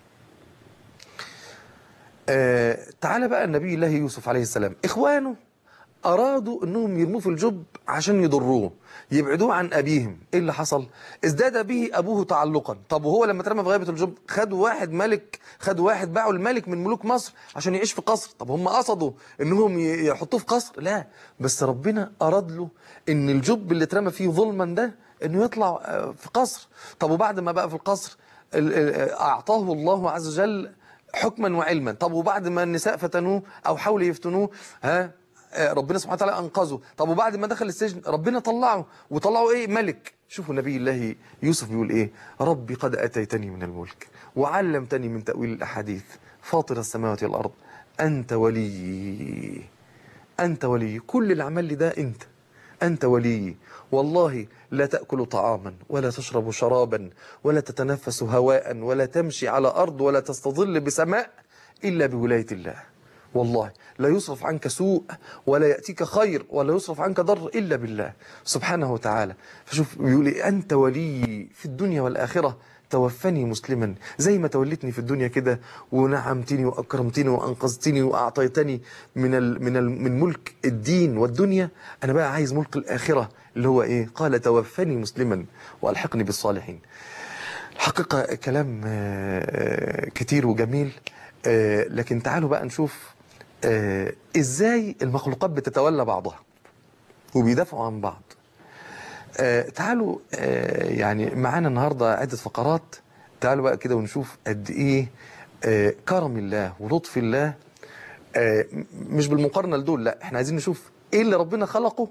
[SPEAKER 2] آه تعالى بقى النبي الله يوسف عليه السلام إخوانه أرادوا أنهم يرموه في الجب عشان يضروه يبعدوه عن أبيهم إيه اللي حصل ازداد به أبوه تعلقا طب وهو لما اترمى في غيبة الجب خدوا واحد ملك خدوا واحد باعوا الملك من ملوك مصر عشان يعيش في قصر طب هم قصدوا أنهم ي- يحطوه في قصر لا بس ربنا أراد له أن الجب اللي اترمى فيه ظلما ده أنه يطلع آه، في قصر طب وبعد ما بقى في القصر ال- ال- أعطاه الله عز وجل حكما وعلما طب وبعد ما النساء فتنوه أو حاولوا يفتنوه ها آه، ربنا سبحانه وتعالى انقذه طب وبعد ما دخل السجن ربنا طلعه وطلعه ايه ملك شوفوا نبي الله يوسف بيقول ايه ربي قد اتيتني من الملك وعلمتني من تاويل الاحاديث فاطر السماوات والارض انت ولي انت ولي كل اللي عمل لي ده انت أنت ولي والله لا تأكل طعاما ولا تشرب شرابا ولا تتنفس هواء ولا تمشي على أرض ولا تستظل بسماء إلا بولاية الله والله لا يصرف عنك سوء ولا يأتيك خير ولا يصرف عنك ضر إلا بالله سبحانه وتعالى فشوف بيقول إيه أنت ولي في الدنيا والآخرة توفني مسلما زي ما تولتني في الدنيا كده ونعمتني واكرمتني وانقذتني واعطيتني من ال من ال من ملك الدين والدنيا انا بقى عايز ملك الاخره اللي هو ايه قال توفني مسلما والحقني بالصالحين الحقيقه كلام آه، آه، كتير وجميل آه، لكن تعالوا بقى نشوف آه، ازاي المخلوقات بتتولى بعضها وبيدافعوا عن بعض آه، تعالوا آه، يعني معانا النهارده عده فقرات تعالوا بقى كده ونشوف قد ايه آه، كرم الله ولطف الله آه، م- مش بالمقارنه لدول لا احنا عايزين نشوف ايه اللي ربنا خلقه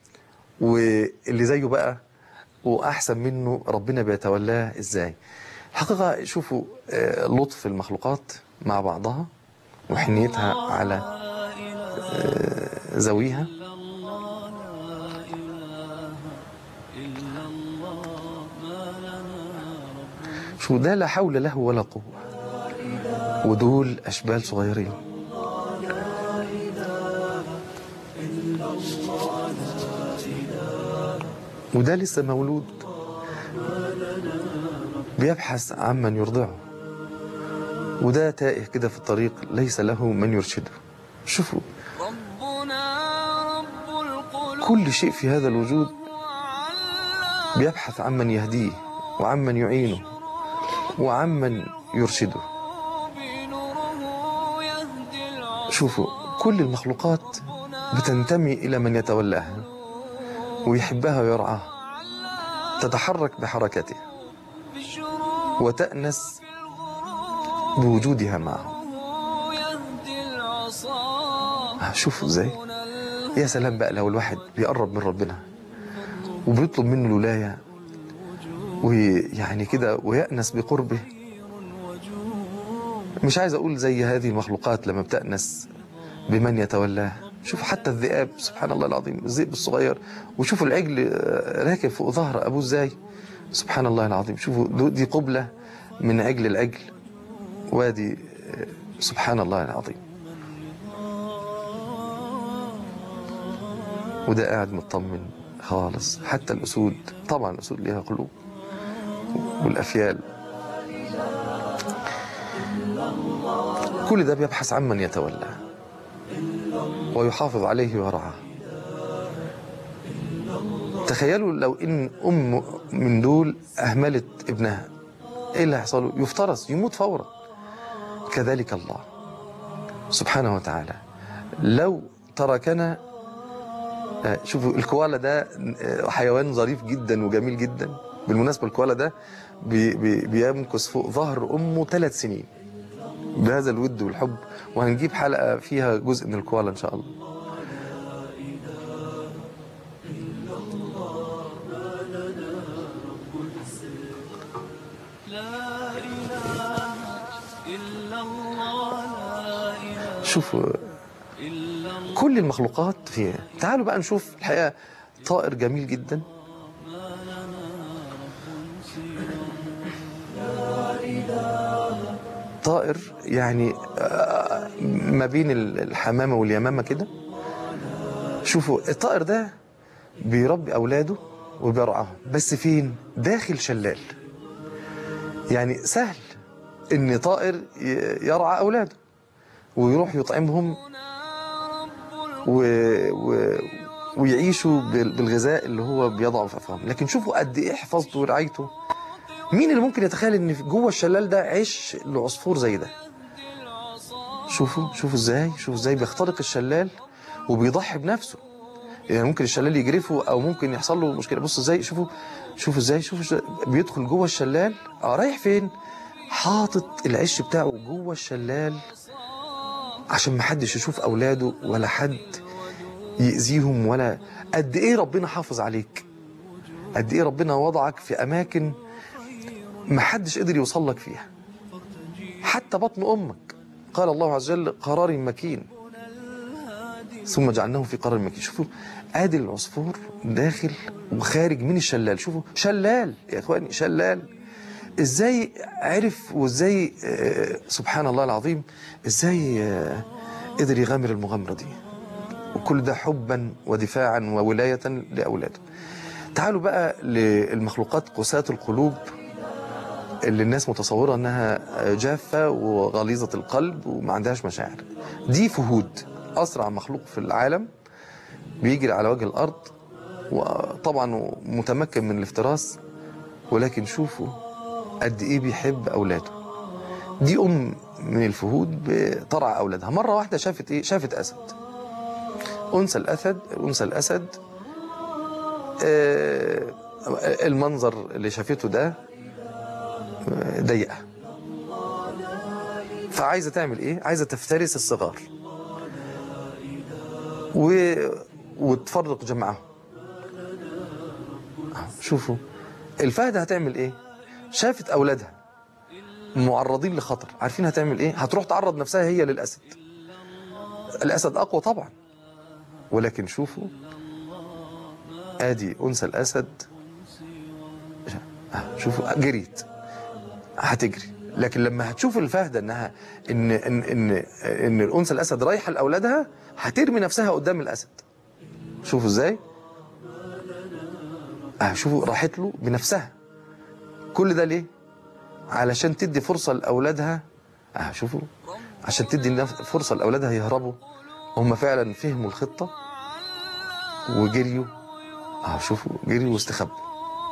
[SPEAKER 2] واللي زيه بقى واحسن منه ربنا بيتولاه ازاي الحقيقه شوفوا آه، لطف المخلوقات مع بعضها وحنيتها على آه، ذويها شو ده لا حول له ولا قوة ودول أشبال صغيرين وده لسه مولود بيبحث عمن يرضعه وده تائه كده في الطريق ليس له من يرشده شوفوا كل شيء في هذا الوجود بيبحث عمن يهديه وعمن يعينه وعمن يرشده شوفوا كل المخلوقات بتنتمي إلى من يتولاها ويحبها ويرعاها تتحرك بحركته وتأنس بوجودها معه آه، شوفوا ازاي يا سلام بقى لو الواحد بيقرب من ربنا وبيطلب منه الولاية ويعني كده ويأنس بقربه مش عايز أقول زي هذه المخلوقات لما بتأنس بمن يتولاه شوف حتى الذئاب سبحان الله العظيم الذئب الصغير وشوفوا العجل آه، راكب فوق ظهر أبوه ازاي سبحان الله العظيم شوفوا دو- دي قبلة من عجل العجل وادي آه، سبحان الله العظيم وده قاعد مطمن خالص حتى الأسود طبعا الأسود ليها قلوب والأفيال كل ده بيبحث عن من يتولاه ويحافظ عليه ويرعاه تخيلوا لو ان ام من دول اهملت ابنها ايه اللي هيحصل له؟ يفترس يموت فورا كذلك الله سبحانه وتعالى لو تركنا آه، شوفوا الكوالا ده آه، حيوان ظريف جدا وجميل جدا بالمناسبه الكوالا ده بي بي بيمكث فوق ظهر امه ثلاث سنين بهذا الود والحب وهنجيب حلقه فيها جزء من الكوالا ان شاء الله
[SPEAKER 1] لا إله
[SPEAKER 2] شوفوا كل المخلوقات فيها تعالوا بقى نشوف الحقيقة طائر جميل جدا طائر يعني آه، ما بين ال- الحمامة واليمامة كده شوفوا الطائر ده بيربي أولاده وبيرعاهم بس فين داخل شلال يعني سهل ان طائر ي- يرعى اولاده ويروح يطعمهم و... و... ويعيشوا بال- بالغذاء اللي هو بيضعه في افواههم لكن شوفوا قد ايه حفاظته ورعايته مين اللي ممكن يتخيل ان في- جوه الشلال ده عيش لعصفور زي ده شوفوا شوفوا ازاي شوفوا ازاي بيخترق الشلال وبيضحي بنفسه يعني ممكن الشلال يجرفه او ممكن يحصل له مشكله بصوا ازاي شوفوا شوفوا ازاي شوفوا ش- بيدخل جوه الشلال اه رايح فين حاطط العش بتاعه جوه الشلال عشان ما حدش يشوف اولاده ولا حد يأذيهم ولا قد ايه ربنا حافظ عليك قد ايه ربنا وضعك في اماكن ما حدش قدر يوصل لك فيها حتى بطن امك قال الله عز وجل قرار مكين ثم جعلناه في قرار مكين شوفوا ادي العصفور داخل وخارج من الشلال شوفوا شلال يا اخواني شلال ازاي عرف وازاي آه، سبحان الله العظيم ازاي آه، قدر يغامر المغامرة دي وكل ده حبا ودفاعا وولاية لأولاده تعالوا بقى للمخلوقات قساة القلوب اللي الناس متصورة انها جافة وغليظة القلب وما عندهاش مشاعر دي فهود أسرع مخلوق في العالم بيجري على وجه الأرض وطبعا متمكن من الافتراس ولكن شوفوا قد ايه بيحب اولاده دي ام من الفهود بترعى اولادها مره واحده شافت ايه شافت اسد انثى الاسد انثى الاسد آه، المنظر اللي شافته ده آه، ضيقها فعايزه تعمل ايه عايزه تفترس الصغار و... وتفرق جمعهم شوفوا الفهد هتعمل ايه شافت اولادها معرضين لخطر عارفين هتعمل ايه هتروح تعرض نفسها هي للاسد الاسد اقوى طبعا ولكن شوفوا ادي انثى الاسد شوفوا جريت هتجري لكن لما هتشوف الفهده انها ان ان ان ان الانثى الاسد رايحه لاولادها هترمي نفسها قدام الاسد شوفوا ازاي اه شوفوا راحت له بنفسها كل ده ليه علشان تدي فرصه لاولادها اه شوفوا عشان تدي نف- فرصه لاولادها يهربوا هم فعلا فهموا الخطه وجريوا اه شوفوا جريوا واستخبوا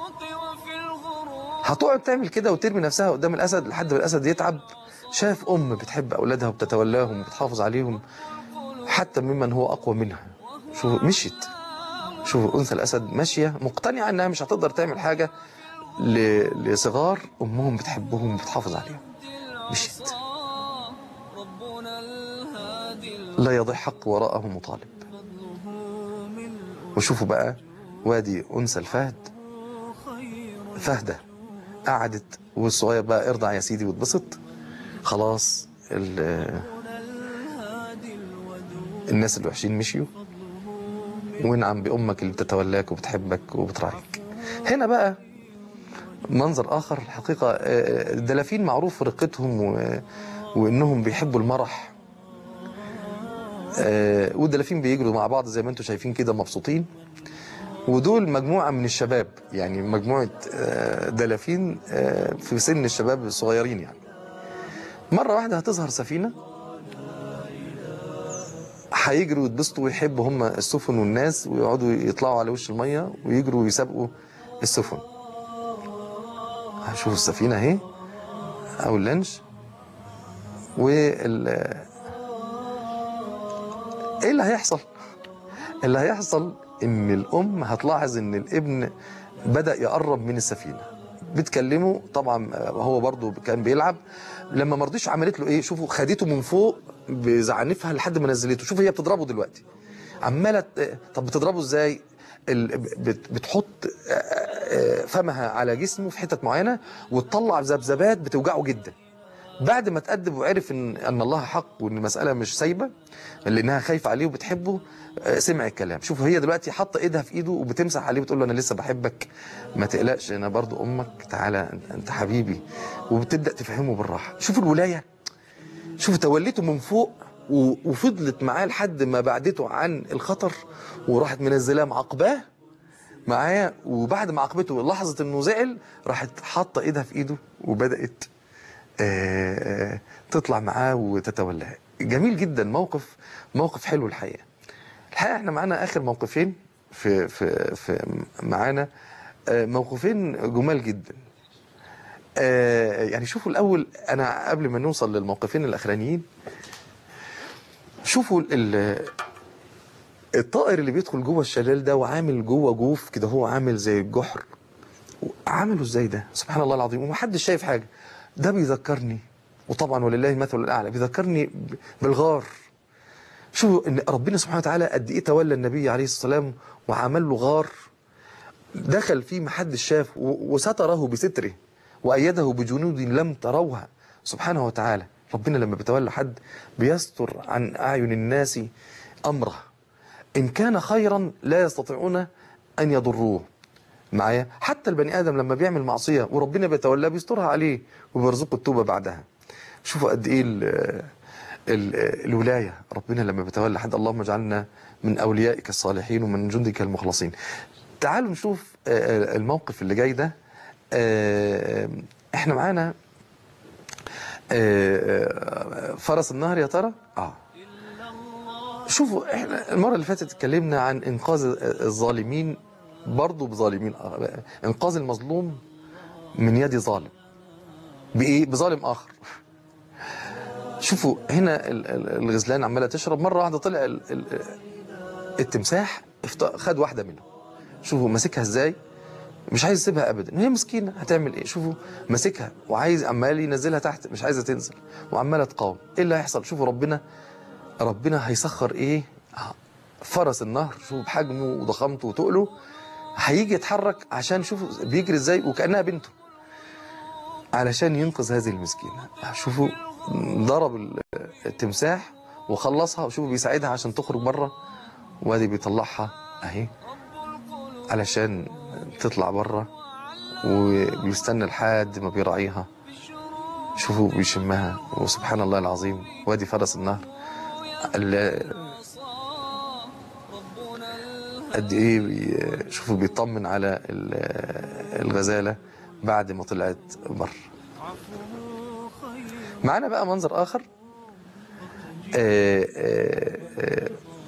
[SPEAKER 2] هتقعد تعمل كده وترمي نفسها قدام الاسد لحد ما الاسد يتعب شاف ام بتحب اولادها وبتتولاهم وبتحافظ عليهم حتى ممن هو اقوى منها شوفوا مشيت شوفوا انثى الاسد ماشيه مقتنعه انها مش هتقدر تعمل حاجه ل- لصغار امهم بتحبهم وبتحافظ عليهم مشيت لا يضيع حق وراءه مطالب وشوفوا بقى وادي انثى الفهد فهده قعدت والصغير بقى ارضع يا سيدي واتبسط خلاص ال- الناس الوحشين مشيوا وانعم بامك اللي بتتولاك وبتحبك وبتراعيك هنا بقى منظر اخر الحقيقه آه، الدلافين معروف رقتهم و... وانهم بيحبوا المرح آه، والدلافين بيجروا مع بعض زي ما انتم شايفين كده مبسوطين ودول مجموعه من الشباب يعني مجموعه آه، دلافين آه، في سن الشباب الصغيرين يعني مره واحده هتظهر سفينه هيجروا يتبسطوا ويحبوا هم السفن والناس ويقعدوا يطلعوا على وش الميه ويجروا ويسابقوا السفن هشوف السفينه اهي او اللانش وال ايه اللي هيحصل اللي هيحصل ان الام هتلاحظ ان الابن بدا يقرب من السفينه بتكلمه طبعا هو برضو كان بيلعب لما ما رضيش عملت له ايه شوفوا خدته من فوق بزعنفها لحد ما نزلته شوفوا هي بتضربه دلوقتي عماله ت- طب بتضربه ازاي ال- بت- بتحط آه، آه، فمها على جسمه في حتت معينه وتطلع ذبذبات بتوجعه جدا بعد ما تأدب وعرف ان ان الله حق وان المساله مش سايبه لانها خايفه عليه وبتحبه آه، سمع الكلام شوف هي دلوقتي حاطه ايدها في ايده وبتمسح عليه وتقول له انا لسه بحبك ما تقلقش انا برضو امك تعالى أنت- انت حبيبي وبتبدا تفهمه بالراحه شوف الولايه شوف توليته من فوق و- وفضلت معاه لحد ما بعدته عن الخطر وراحت منزلاه معاقباه معايا وبعد ما عاقبته لحظه انه زعل راحت حاطه ايدها في ايده وبدات آه، تطلع معاه وتتولاه جميل جدا موقف موقف حلو الحقيقه الحقيقه احنا معانا اخر موقفين في في في معانا آه، موقفين جمال جدا آه، يعني شوفوا الاول انا قبل ما نوصل للموقفين الاخرانيين شوفوا ال- الطائر اللي بيدخل جوه الشلال ده وعامل جوه جوف كده هو عامل زي الجحر عمله ازاي ده سبحان الله العظيم ومحدش شايف حاجه ده بيذكرني وطبعا ولله المثل الاعلى بيذكرني ب- بالغار شوفوا ان ربنا سبحانه وتعالى قد ايه تولى النبي عليه الصلاه والسلام وعمل له غار دخل فيه محدش شاف و- وستره بستره وايده بجنود لم تروها سبحانه وتعالى ربنا لما بيتولى حد بيستر عن اعين الناس امره ان كان خيرا لا يستطيعون ان يضروه معايا حتى البني ادم لما بيعمل معصيه وربنا بيتولاه بيسترها عليه وبيرزقه التوبه بعدها شوفوا قد ايه ال ال الولايه ربنا لما بيتولى حد اللهم اجعلنا من اوليائك الصالحين ومن جندك المخلصين تعالوا نشوف آه، الموقف اللي جاي ده آه، احنا معانا آه، آه، فرس النهر يا ترى اه شوفوا احنا المره اللي فاتت اتكلمنا عن انقاذ الظالمين برضه بظالمين آه، انقاذ المظلوم من يد ظالم بايه بظالم اخر شوفوا هنا ال- ال- الغزلان عماله تشرب مره واحده طلع ال- ال- التمساح افت- خد واحده منهم شوفوا ماسكها ازاي مش عايز يسيبها ابدا هي مسكينه هتعمل ايه شوفوا ماسكها وعايز عمال ينزلها تحت مش عايزه تنزل وعماله تقاوم ايه اللي هيحصل شوفوا ربنا ربنا هيسخر ايه آه، فرس النهر شوفوا بحجمه وضخامته وتقله هيجي يتحرك عشان شوفوا بيجري ازاي وكانها بنته علشان ينقذ هذه المسكينه شوفوا ضرب ال- التمساح وخلصها وشوفوا بيساعدها عشان تخرج بره وادي بيطلعها اهي علشان تطلع بره وبيستنى لحد ما بيراعيها شوفوا بيشمها وسبحان الله العظيم وادي فرس النهر ال- قد ايه بي- شوفوا بيطمن على ال- الغزاله بعد ما طلعت بره معانا بقى منظر اخر آه، آه، آه،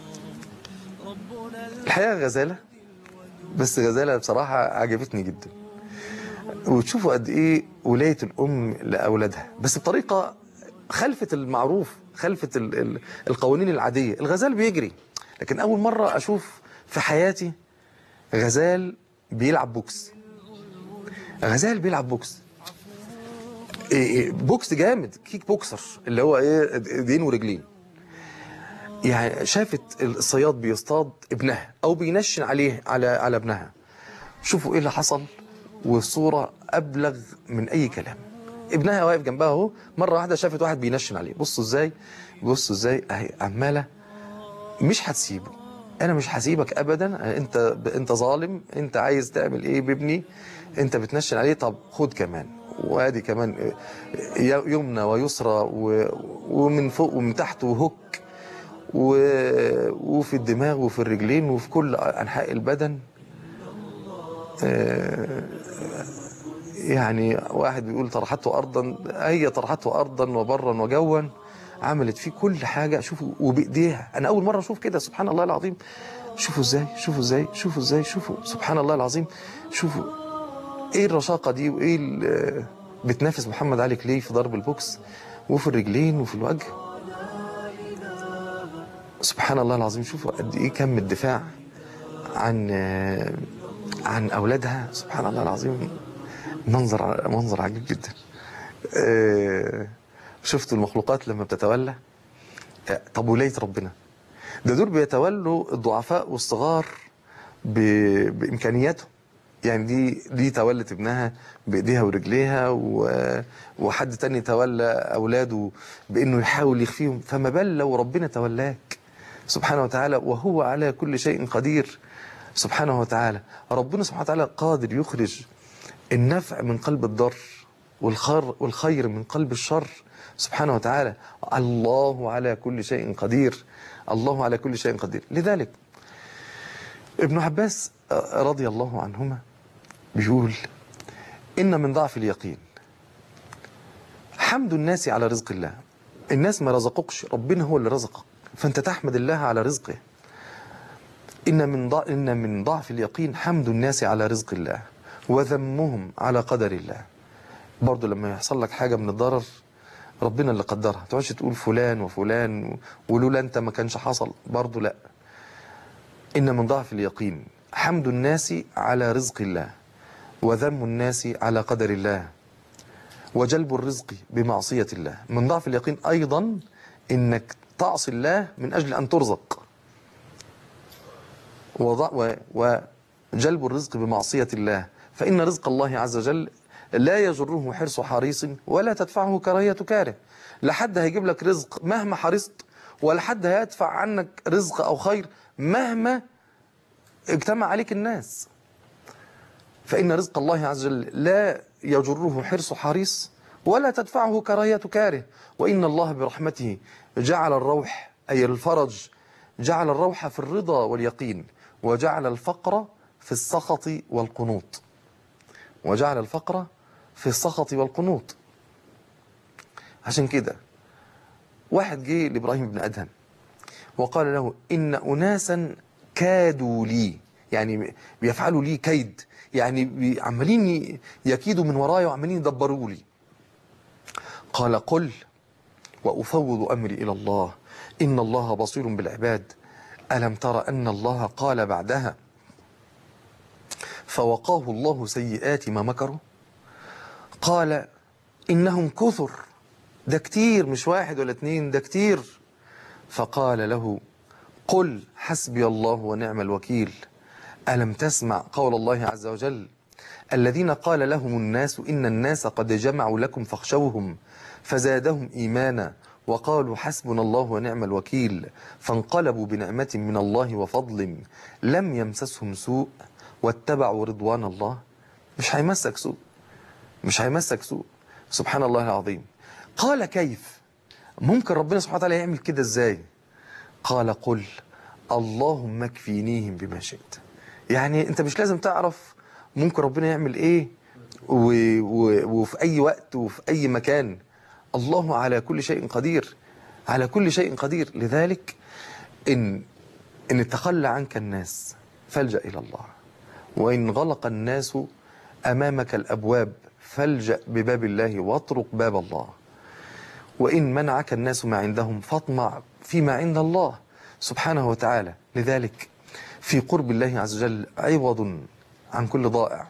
[SPEAKER 2] الحقيقه غزاله بس غزاله بصراحه عجبتني جدا وتشوفوا قد ايه ولايه الام لاولادها بس بطريقه خلفت المعروف خلفت ال- ال- القوانين العاديه الغزال بيجري لكن اول مره اشوف في حياتي غزال بيلعب بوكس غزال بيلعب بوكس إيه إيه بوكس جامد كيك بوكسر اللي هو ايه ايدين ورجلين يعني شافت الصياد بيصطاد ابنها او بينشن عليه على على ابنها شوفوا ايه اللي حصل والصوره ابلغ من اي كلام ابنها واقف جنبها اهو مره واحده شافت واحد بينشن عليه بصوا ازاي بصوا ازاي اهي عماله مش هتسيبه انا مش هسيبك ابدا انت انت ظالم انت عايز تعمل ايه بابني انت بتنشن عليه طب خد كمان وادي كمان ي- يمنى ويسرى و- ومن فوق ومن تحت وهوك و- وفي الدماغ وفي الرجلين وفي كل انحاء البدن آه، يعني واحد بيقول طرحته ارضا هي طرحته ارضا وبرا وجوا عملت فيه كل حاجه شوفوا وبايديها انا اول مره اشوف كده سبحان الله العظيم شوفوا ازاي شوفوا ازاي شوفوا ازاي شوفوا سبحان الله العظيم شوفوا ايه الرشاقه دي وايه ال- بتنافس محمد علي كلي في ضرب البوكس وفي الرجلين وفي الوجه سبحان الله العظيم شوفوا قد ايه كم الدفاع عن عن اولادها سبحان الله العظيم منظر منظر عجيب جدا آه، شفتوا المخلوقات لما بتتولى آه، طب ولايه ربنا ده دول بيتولوا الضعفاء والصغار ب... بامكانياتهم يعني دي دي تولت ابنها بايديها ورجليها و... وحد تاني تولى اولاده بانه يحاول يخفيهم فما بال لو ربنا تولاك سبحانه وتعالى وهو على كل شيء قدير سبحانه وتعالى ربنا سبحانه وتعالى قادر يخرج النفع من قلب الضر والخير والخير من قلب الشر سبحانه وتعالى الله على كل شيء قدير الله على كل شيء قدير لذلك ابن عباس رضي الله عنهما بيقول إن من ضعف اليقين حمد الناس على رزق الله الناس ما رزقكش ربنا هو اللي رزقك فأنت تحمد الله على رزقه إن من ضع إن من ضعف اليقين حمد الناس على رزق الله وذمهم على قدر الله برضه لما يحصل لك حاجة من الضرر ربنا اللي قدرها تقعدش تقول فلان وفلان ولولا انت ما كانش حصل برضه لا إن من ضعف اليقين حمد الناس على رزق الله وذم الناس على قدر الله وجلب الرزق بمعصية الله من ضعف اليقين أيضا إنك تعصي الله من أجل أن ترزق وضع و وجلب الرزق بمعصية الله فإن رزق الله عز وجل لا يجره حرص حريص ولا تدفعه كراهية كاره لا حد هيجيب لك رزق مهما حرصت ولا حد هيدفع عنك رزق أو خير مهما اجتمع عليك الناس فإن رزق الله عز وجل لا يجره حرص حريص ولا تدفعه كراهية كاره وإن الله برحمته جعل الروح أي الفرج جعل الروح في الرضا واليقين وجعل الفقر في السخط والقنوط وجعل الفقر في السخط والقنوط عشان كده واحد جه لإبراهيم بن أدهم وقال له إن أناسا كادوا لي يعني بيفعلوا لي كيد يعني بي- عمالين يكيدوا من ورايا وعمالين يدبروا لي قال قل وأفوض أمري إلى الله إن الله بصير بالعباد ألم تر أن الله قال بعدها فوقاه الله سيئات ما مكروا قال إنهم كثر ده كتير مش واحد ولا اتنين ده كتير فقال له قل حسبي الله ونعم الوكيل ألم تسمع قول الله عز وجل الذين قال لهم الناس إن الناس قد جمعوا لكم فاخشوهم فزادهم إيمانا وقالوا حسبنا الله ونعم الوكيل فانقلبوا بنعمة من الله وفضل لم يمسسهم سوء واتبعوا رضوان الله مش هيمسك سوء مش هيمسك سوء سبحان الله العظيم قال كيف ممكن ربنا سبحانه وتعالى يعمل كده ازاي قال قل اللهم اكفينيهم بما شئت يعني انت مش لازم تعرف ممكن ربنا يعمل ايه و... و... وفي اي وقت وفي اي مكان الله على كل شيء قدير على كل شيء قدير لذلك ان ان تخلى عنك الناس فالجأ الى الله وان غلق الناس امامك الابواب فالجأ بباب الله واطرق باب الله وإن منعك الناس ما عندهم فاطمع فيما عند الله سبحانه وتعالى لذلك في قرب الله عز وجل عوض عن كل ضائع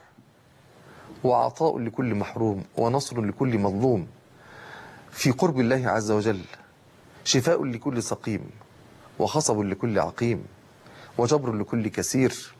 [SPEAKER 2] وعطاء لكل محروم ونصر لكل مظلوم في قرب الله عز وجل شفاء لكل سقيم وخصب لكل عقيم وجبر لكل كثير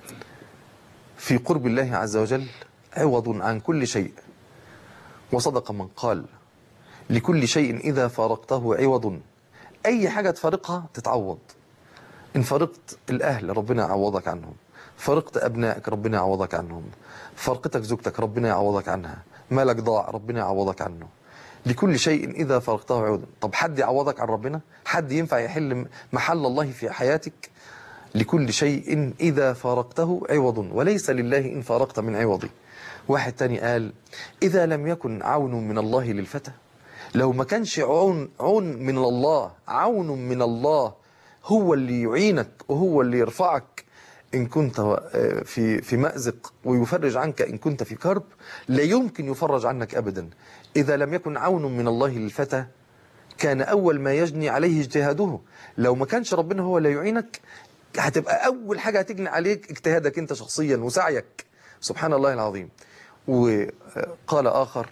[SPEAKER 2] في قرب الله عز وجل عوض عن كل شيء وصدق من قال لكل شيء إذا فارقته عوض أي حاجة تفارقها تتعوض إن فارقت الأهل ربنا يعوضك عنهم فارقت أبنائك ربنا يعوضك عنهم فارقتك زوجتك ربنا يعوضك عنها مالك ضاع ربنا يعوضك عنه لكل شيء إذا فارقته عوضا طب حد يعوضك عن ربنا حد ينفع يحل محل الله في حياتك لكل شيء إذا فارقته عوض وليس لله إن فارقت من عوضه واحد تاني قال إذا لم يكن عون من الله للفتى لو ما كانش عون عون من الله عون من الله هو اللي يعينك وهو اللي يرفعك إن كنت آه، في في مأزق ويفرج عنك إن كنت في كرب لا يمكن يفرج عنك أبدا إذا لم يكن عون من الله للفتى كان أول ما يجني عليه اجتهاده لو ما كانش ربنا هو اللي يعينك هتبقى أول حاجة هتجني عليك اجتهادك أنت شخصيا وسعيك سبحان الله العظيم وقال آخر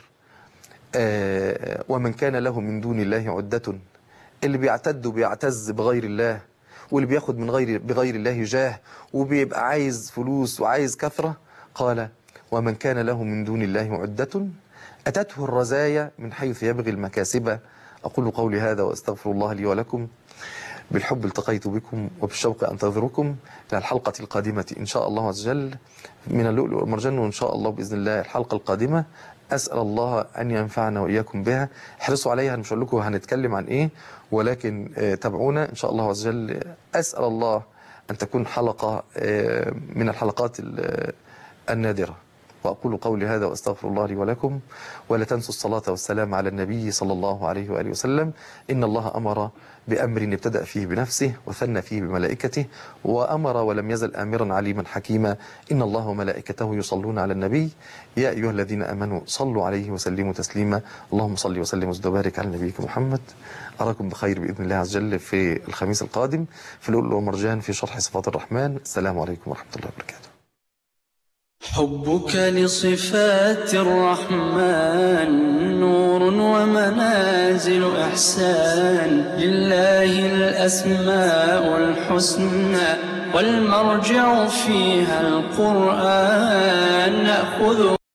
[SPEAKER 2] آه، ومن كان له من دون الله عدة اللي بيعتد وبيعتز بغير الله واللي بياخد من غير بغير الله جاه وبيبقى عايز فلوس وعايز كثرة قال ومن كان له من دون الله معدة أتته الرزايا من حيث يبغي المكاسب أقول قولي هذا وأستغفر الله لي ولكم بالحب التقيت بكم وبالشوق أنتظركم إلى الحلقة القادمة إن شاء الله عز وجل من اللؤلؤ والمرجان وإن شاء الله بإذن الله الحلقة القادمة أسأل الله أن ينفعنا وإياكم بها احرصوا عليها مش هقول لكم هنتكلم عن إيه ولكن آه، تابعونا إن شاء الله عز وجل أسأل الله أن تكون حلقة آه، من الحلقات ال- النادرة وأقول قولي هذا وأستغفر الله لي ولكم ولا تنسوا الصلاة والسلام على النبي صلى الله عليه وآله وسلم إن الله أمر بأمر ابتدأ فيه بنفسه وثنى فيه بملائكته وأمر ولم يزل آمرا عليما حكيما إن الله وملائكته يصلون على النبي يا أيها الذين آمنوا صلوا عليه وسلموا تسليما اللهم صل وسلم وزد وبارك على نبيك محمد أراكم بخير بإذن الله عز وجل في الخميس القادم في اللؤلؤ والمرجان في شرح صفات الرحمن السلام عليكم ورحمة الله وبركاته
[SPEAKER 1] حبك لصفات الرحمن نور ومنازل إحسان لله الأسماء الحسنى والمرجع فيها القرآن نأخذ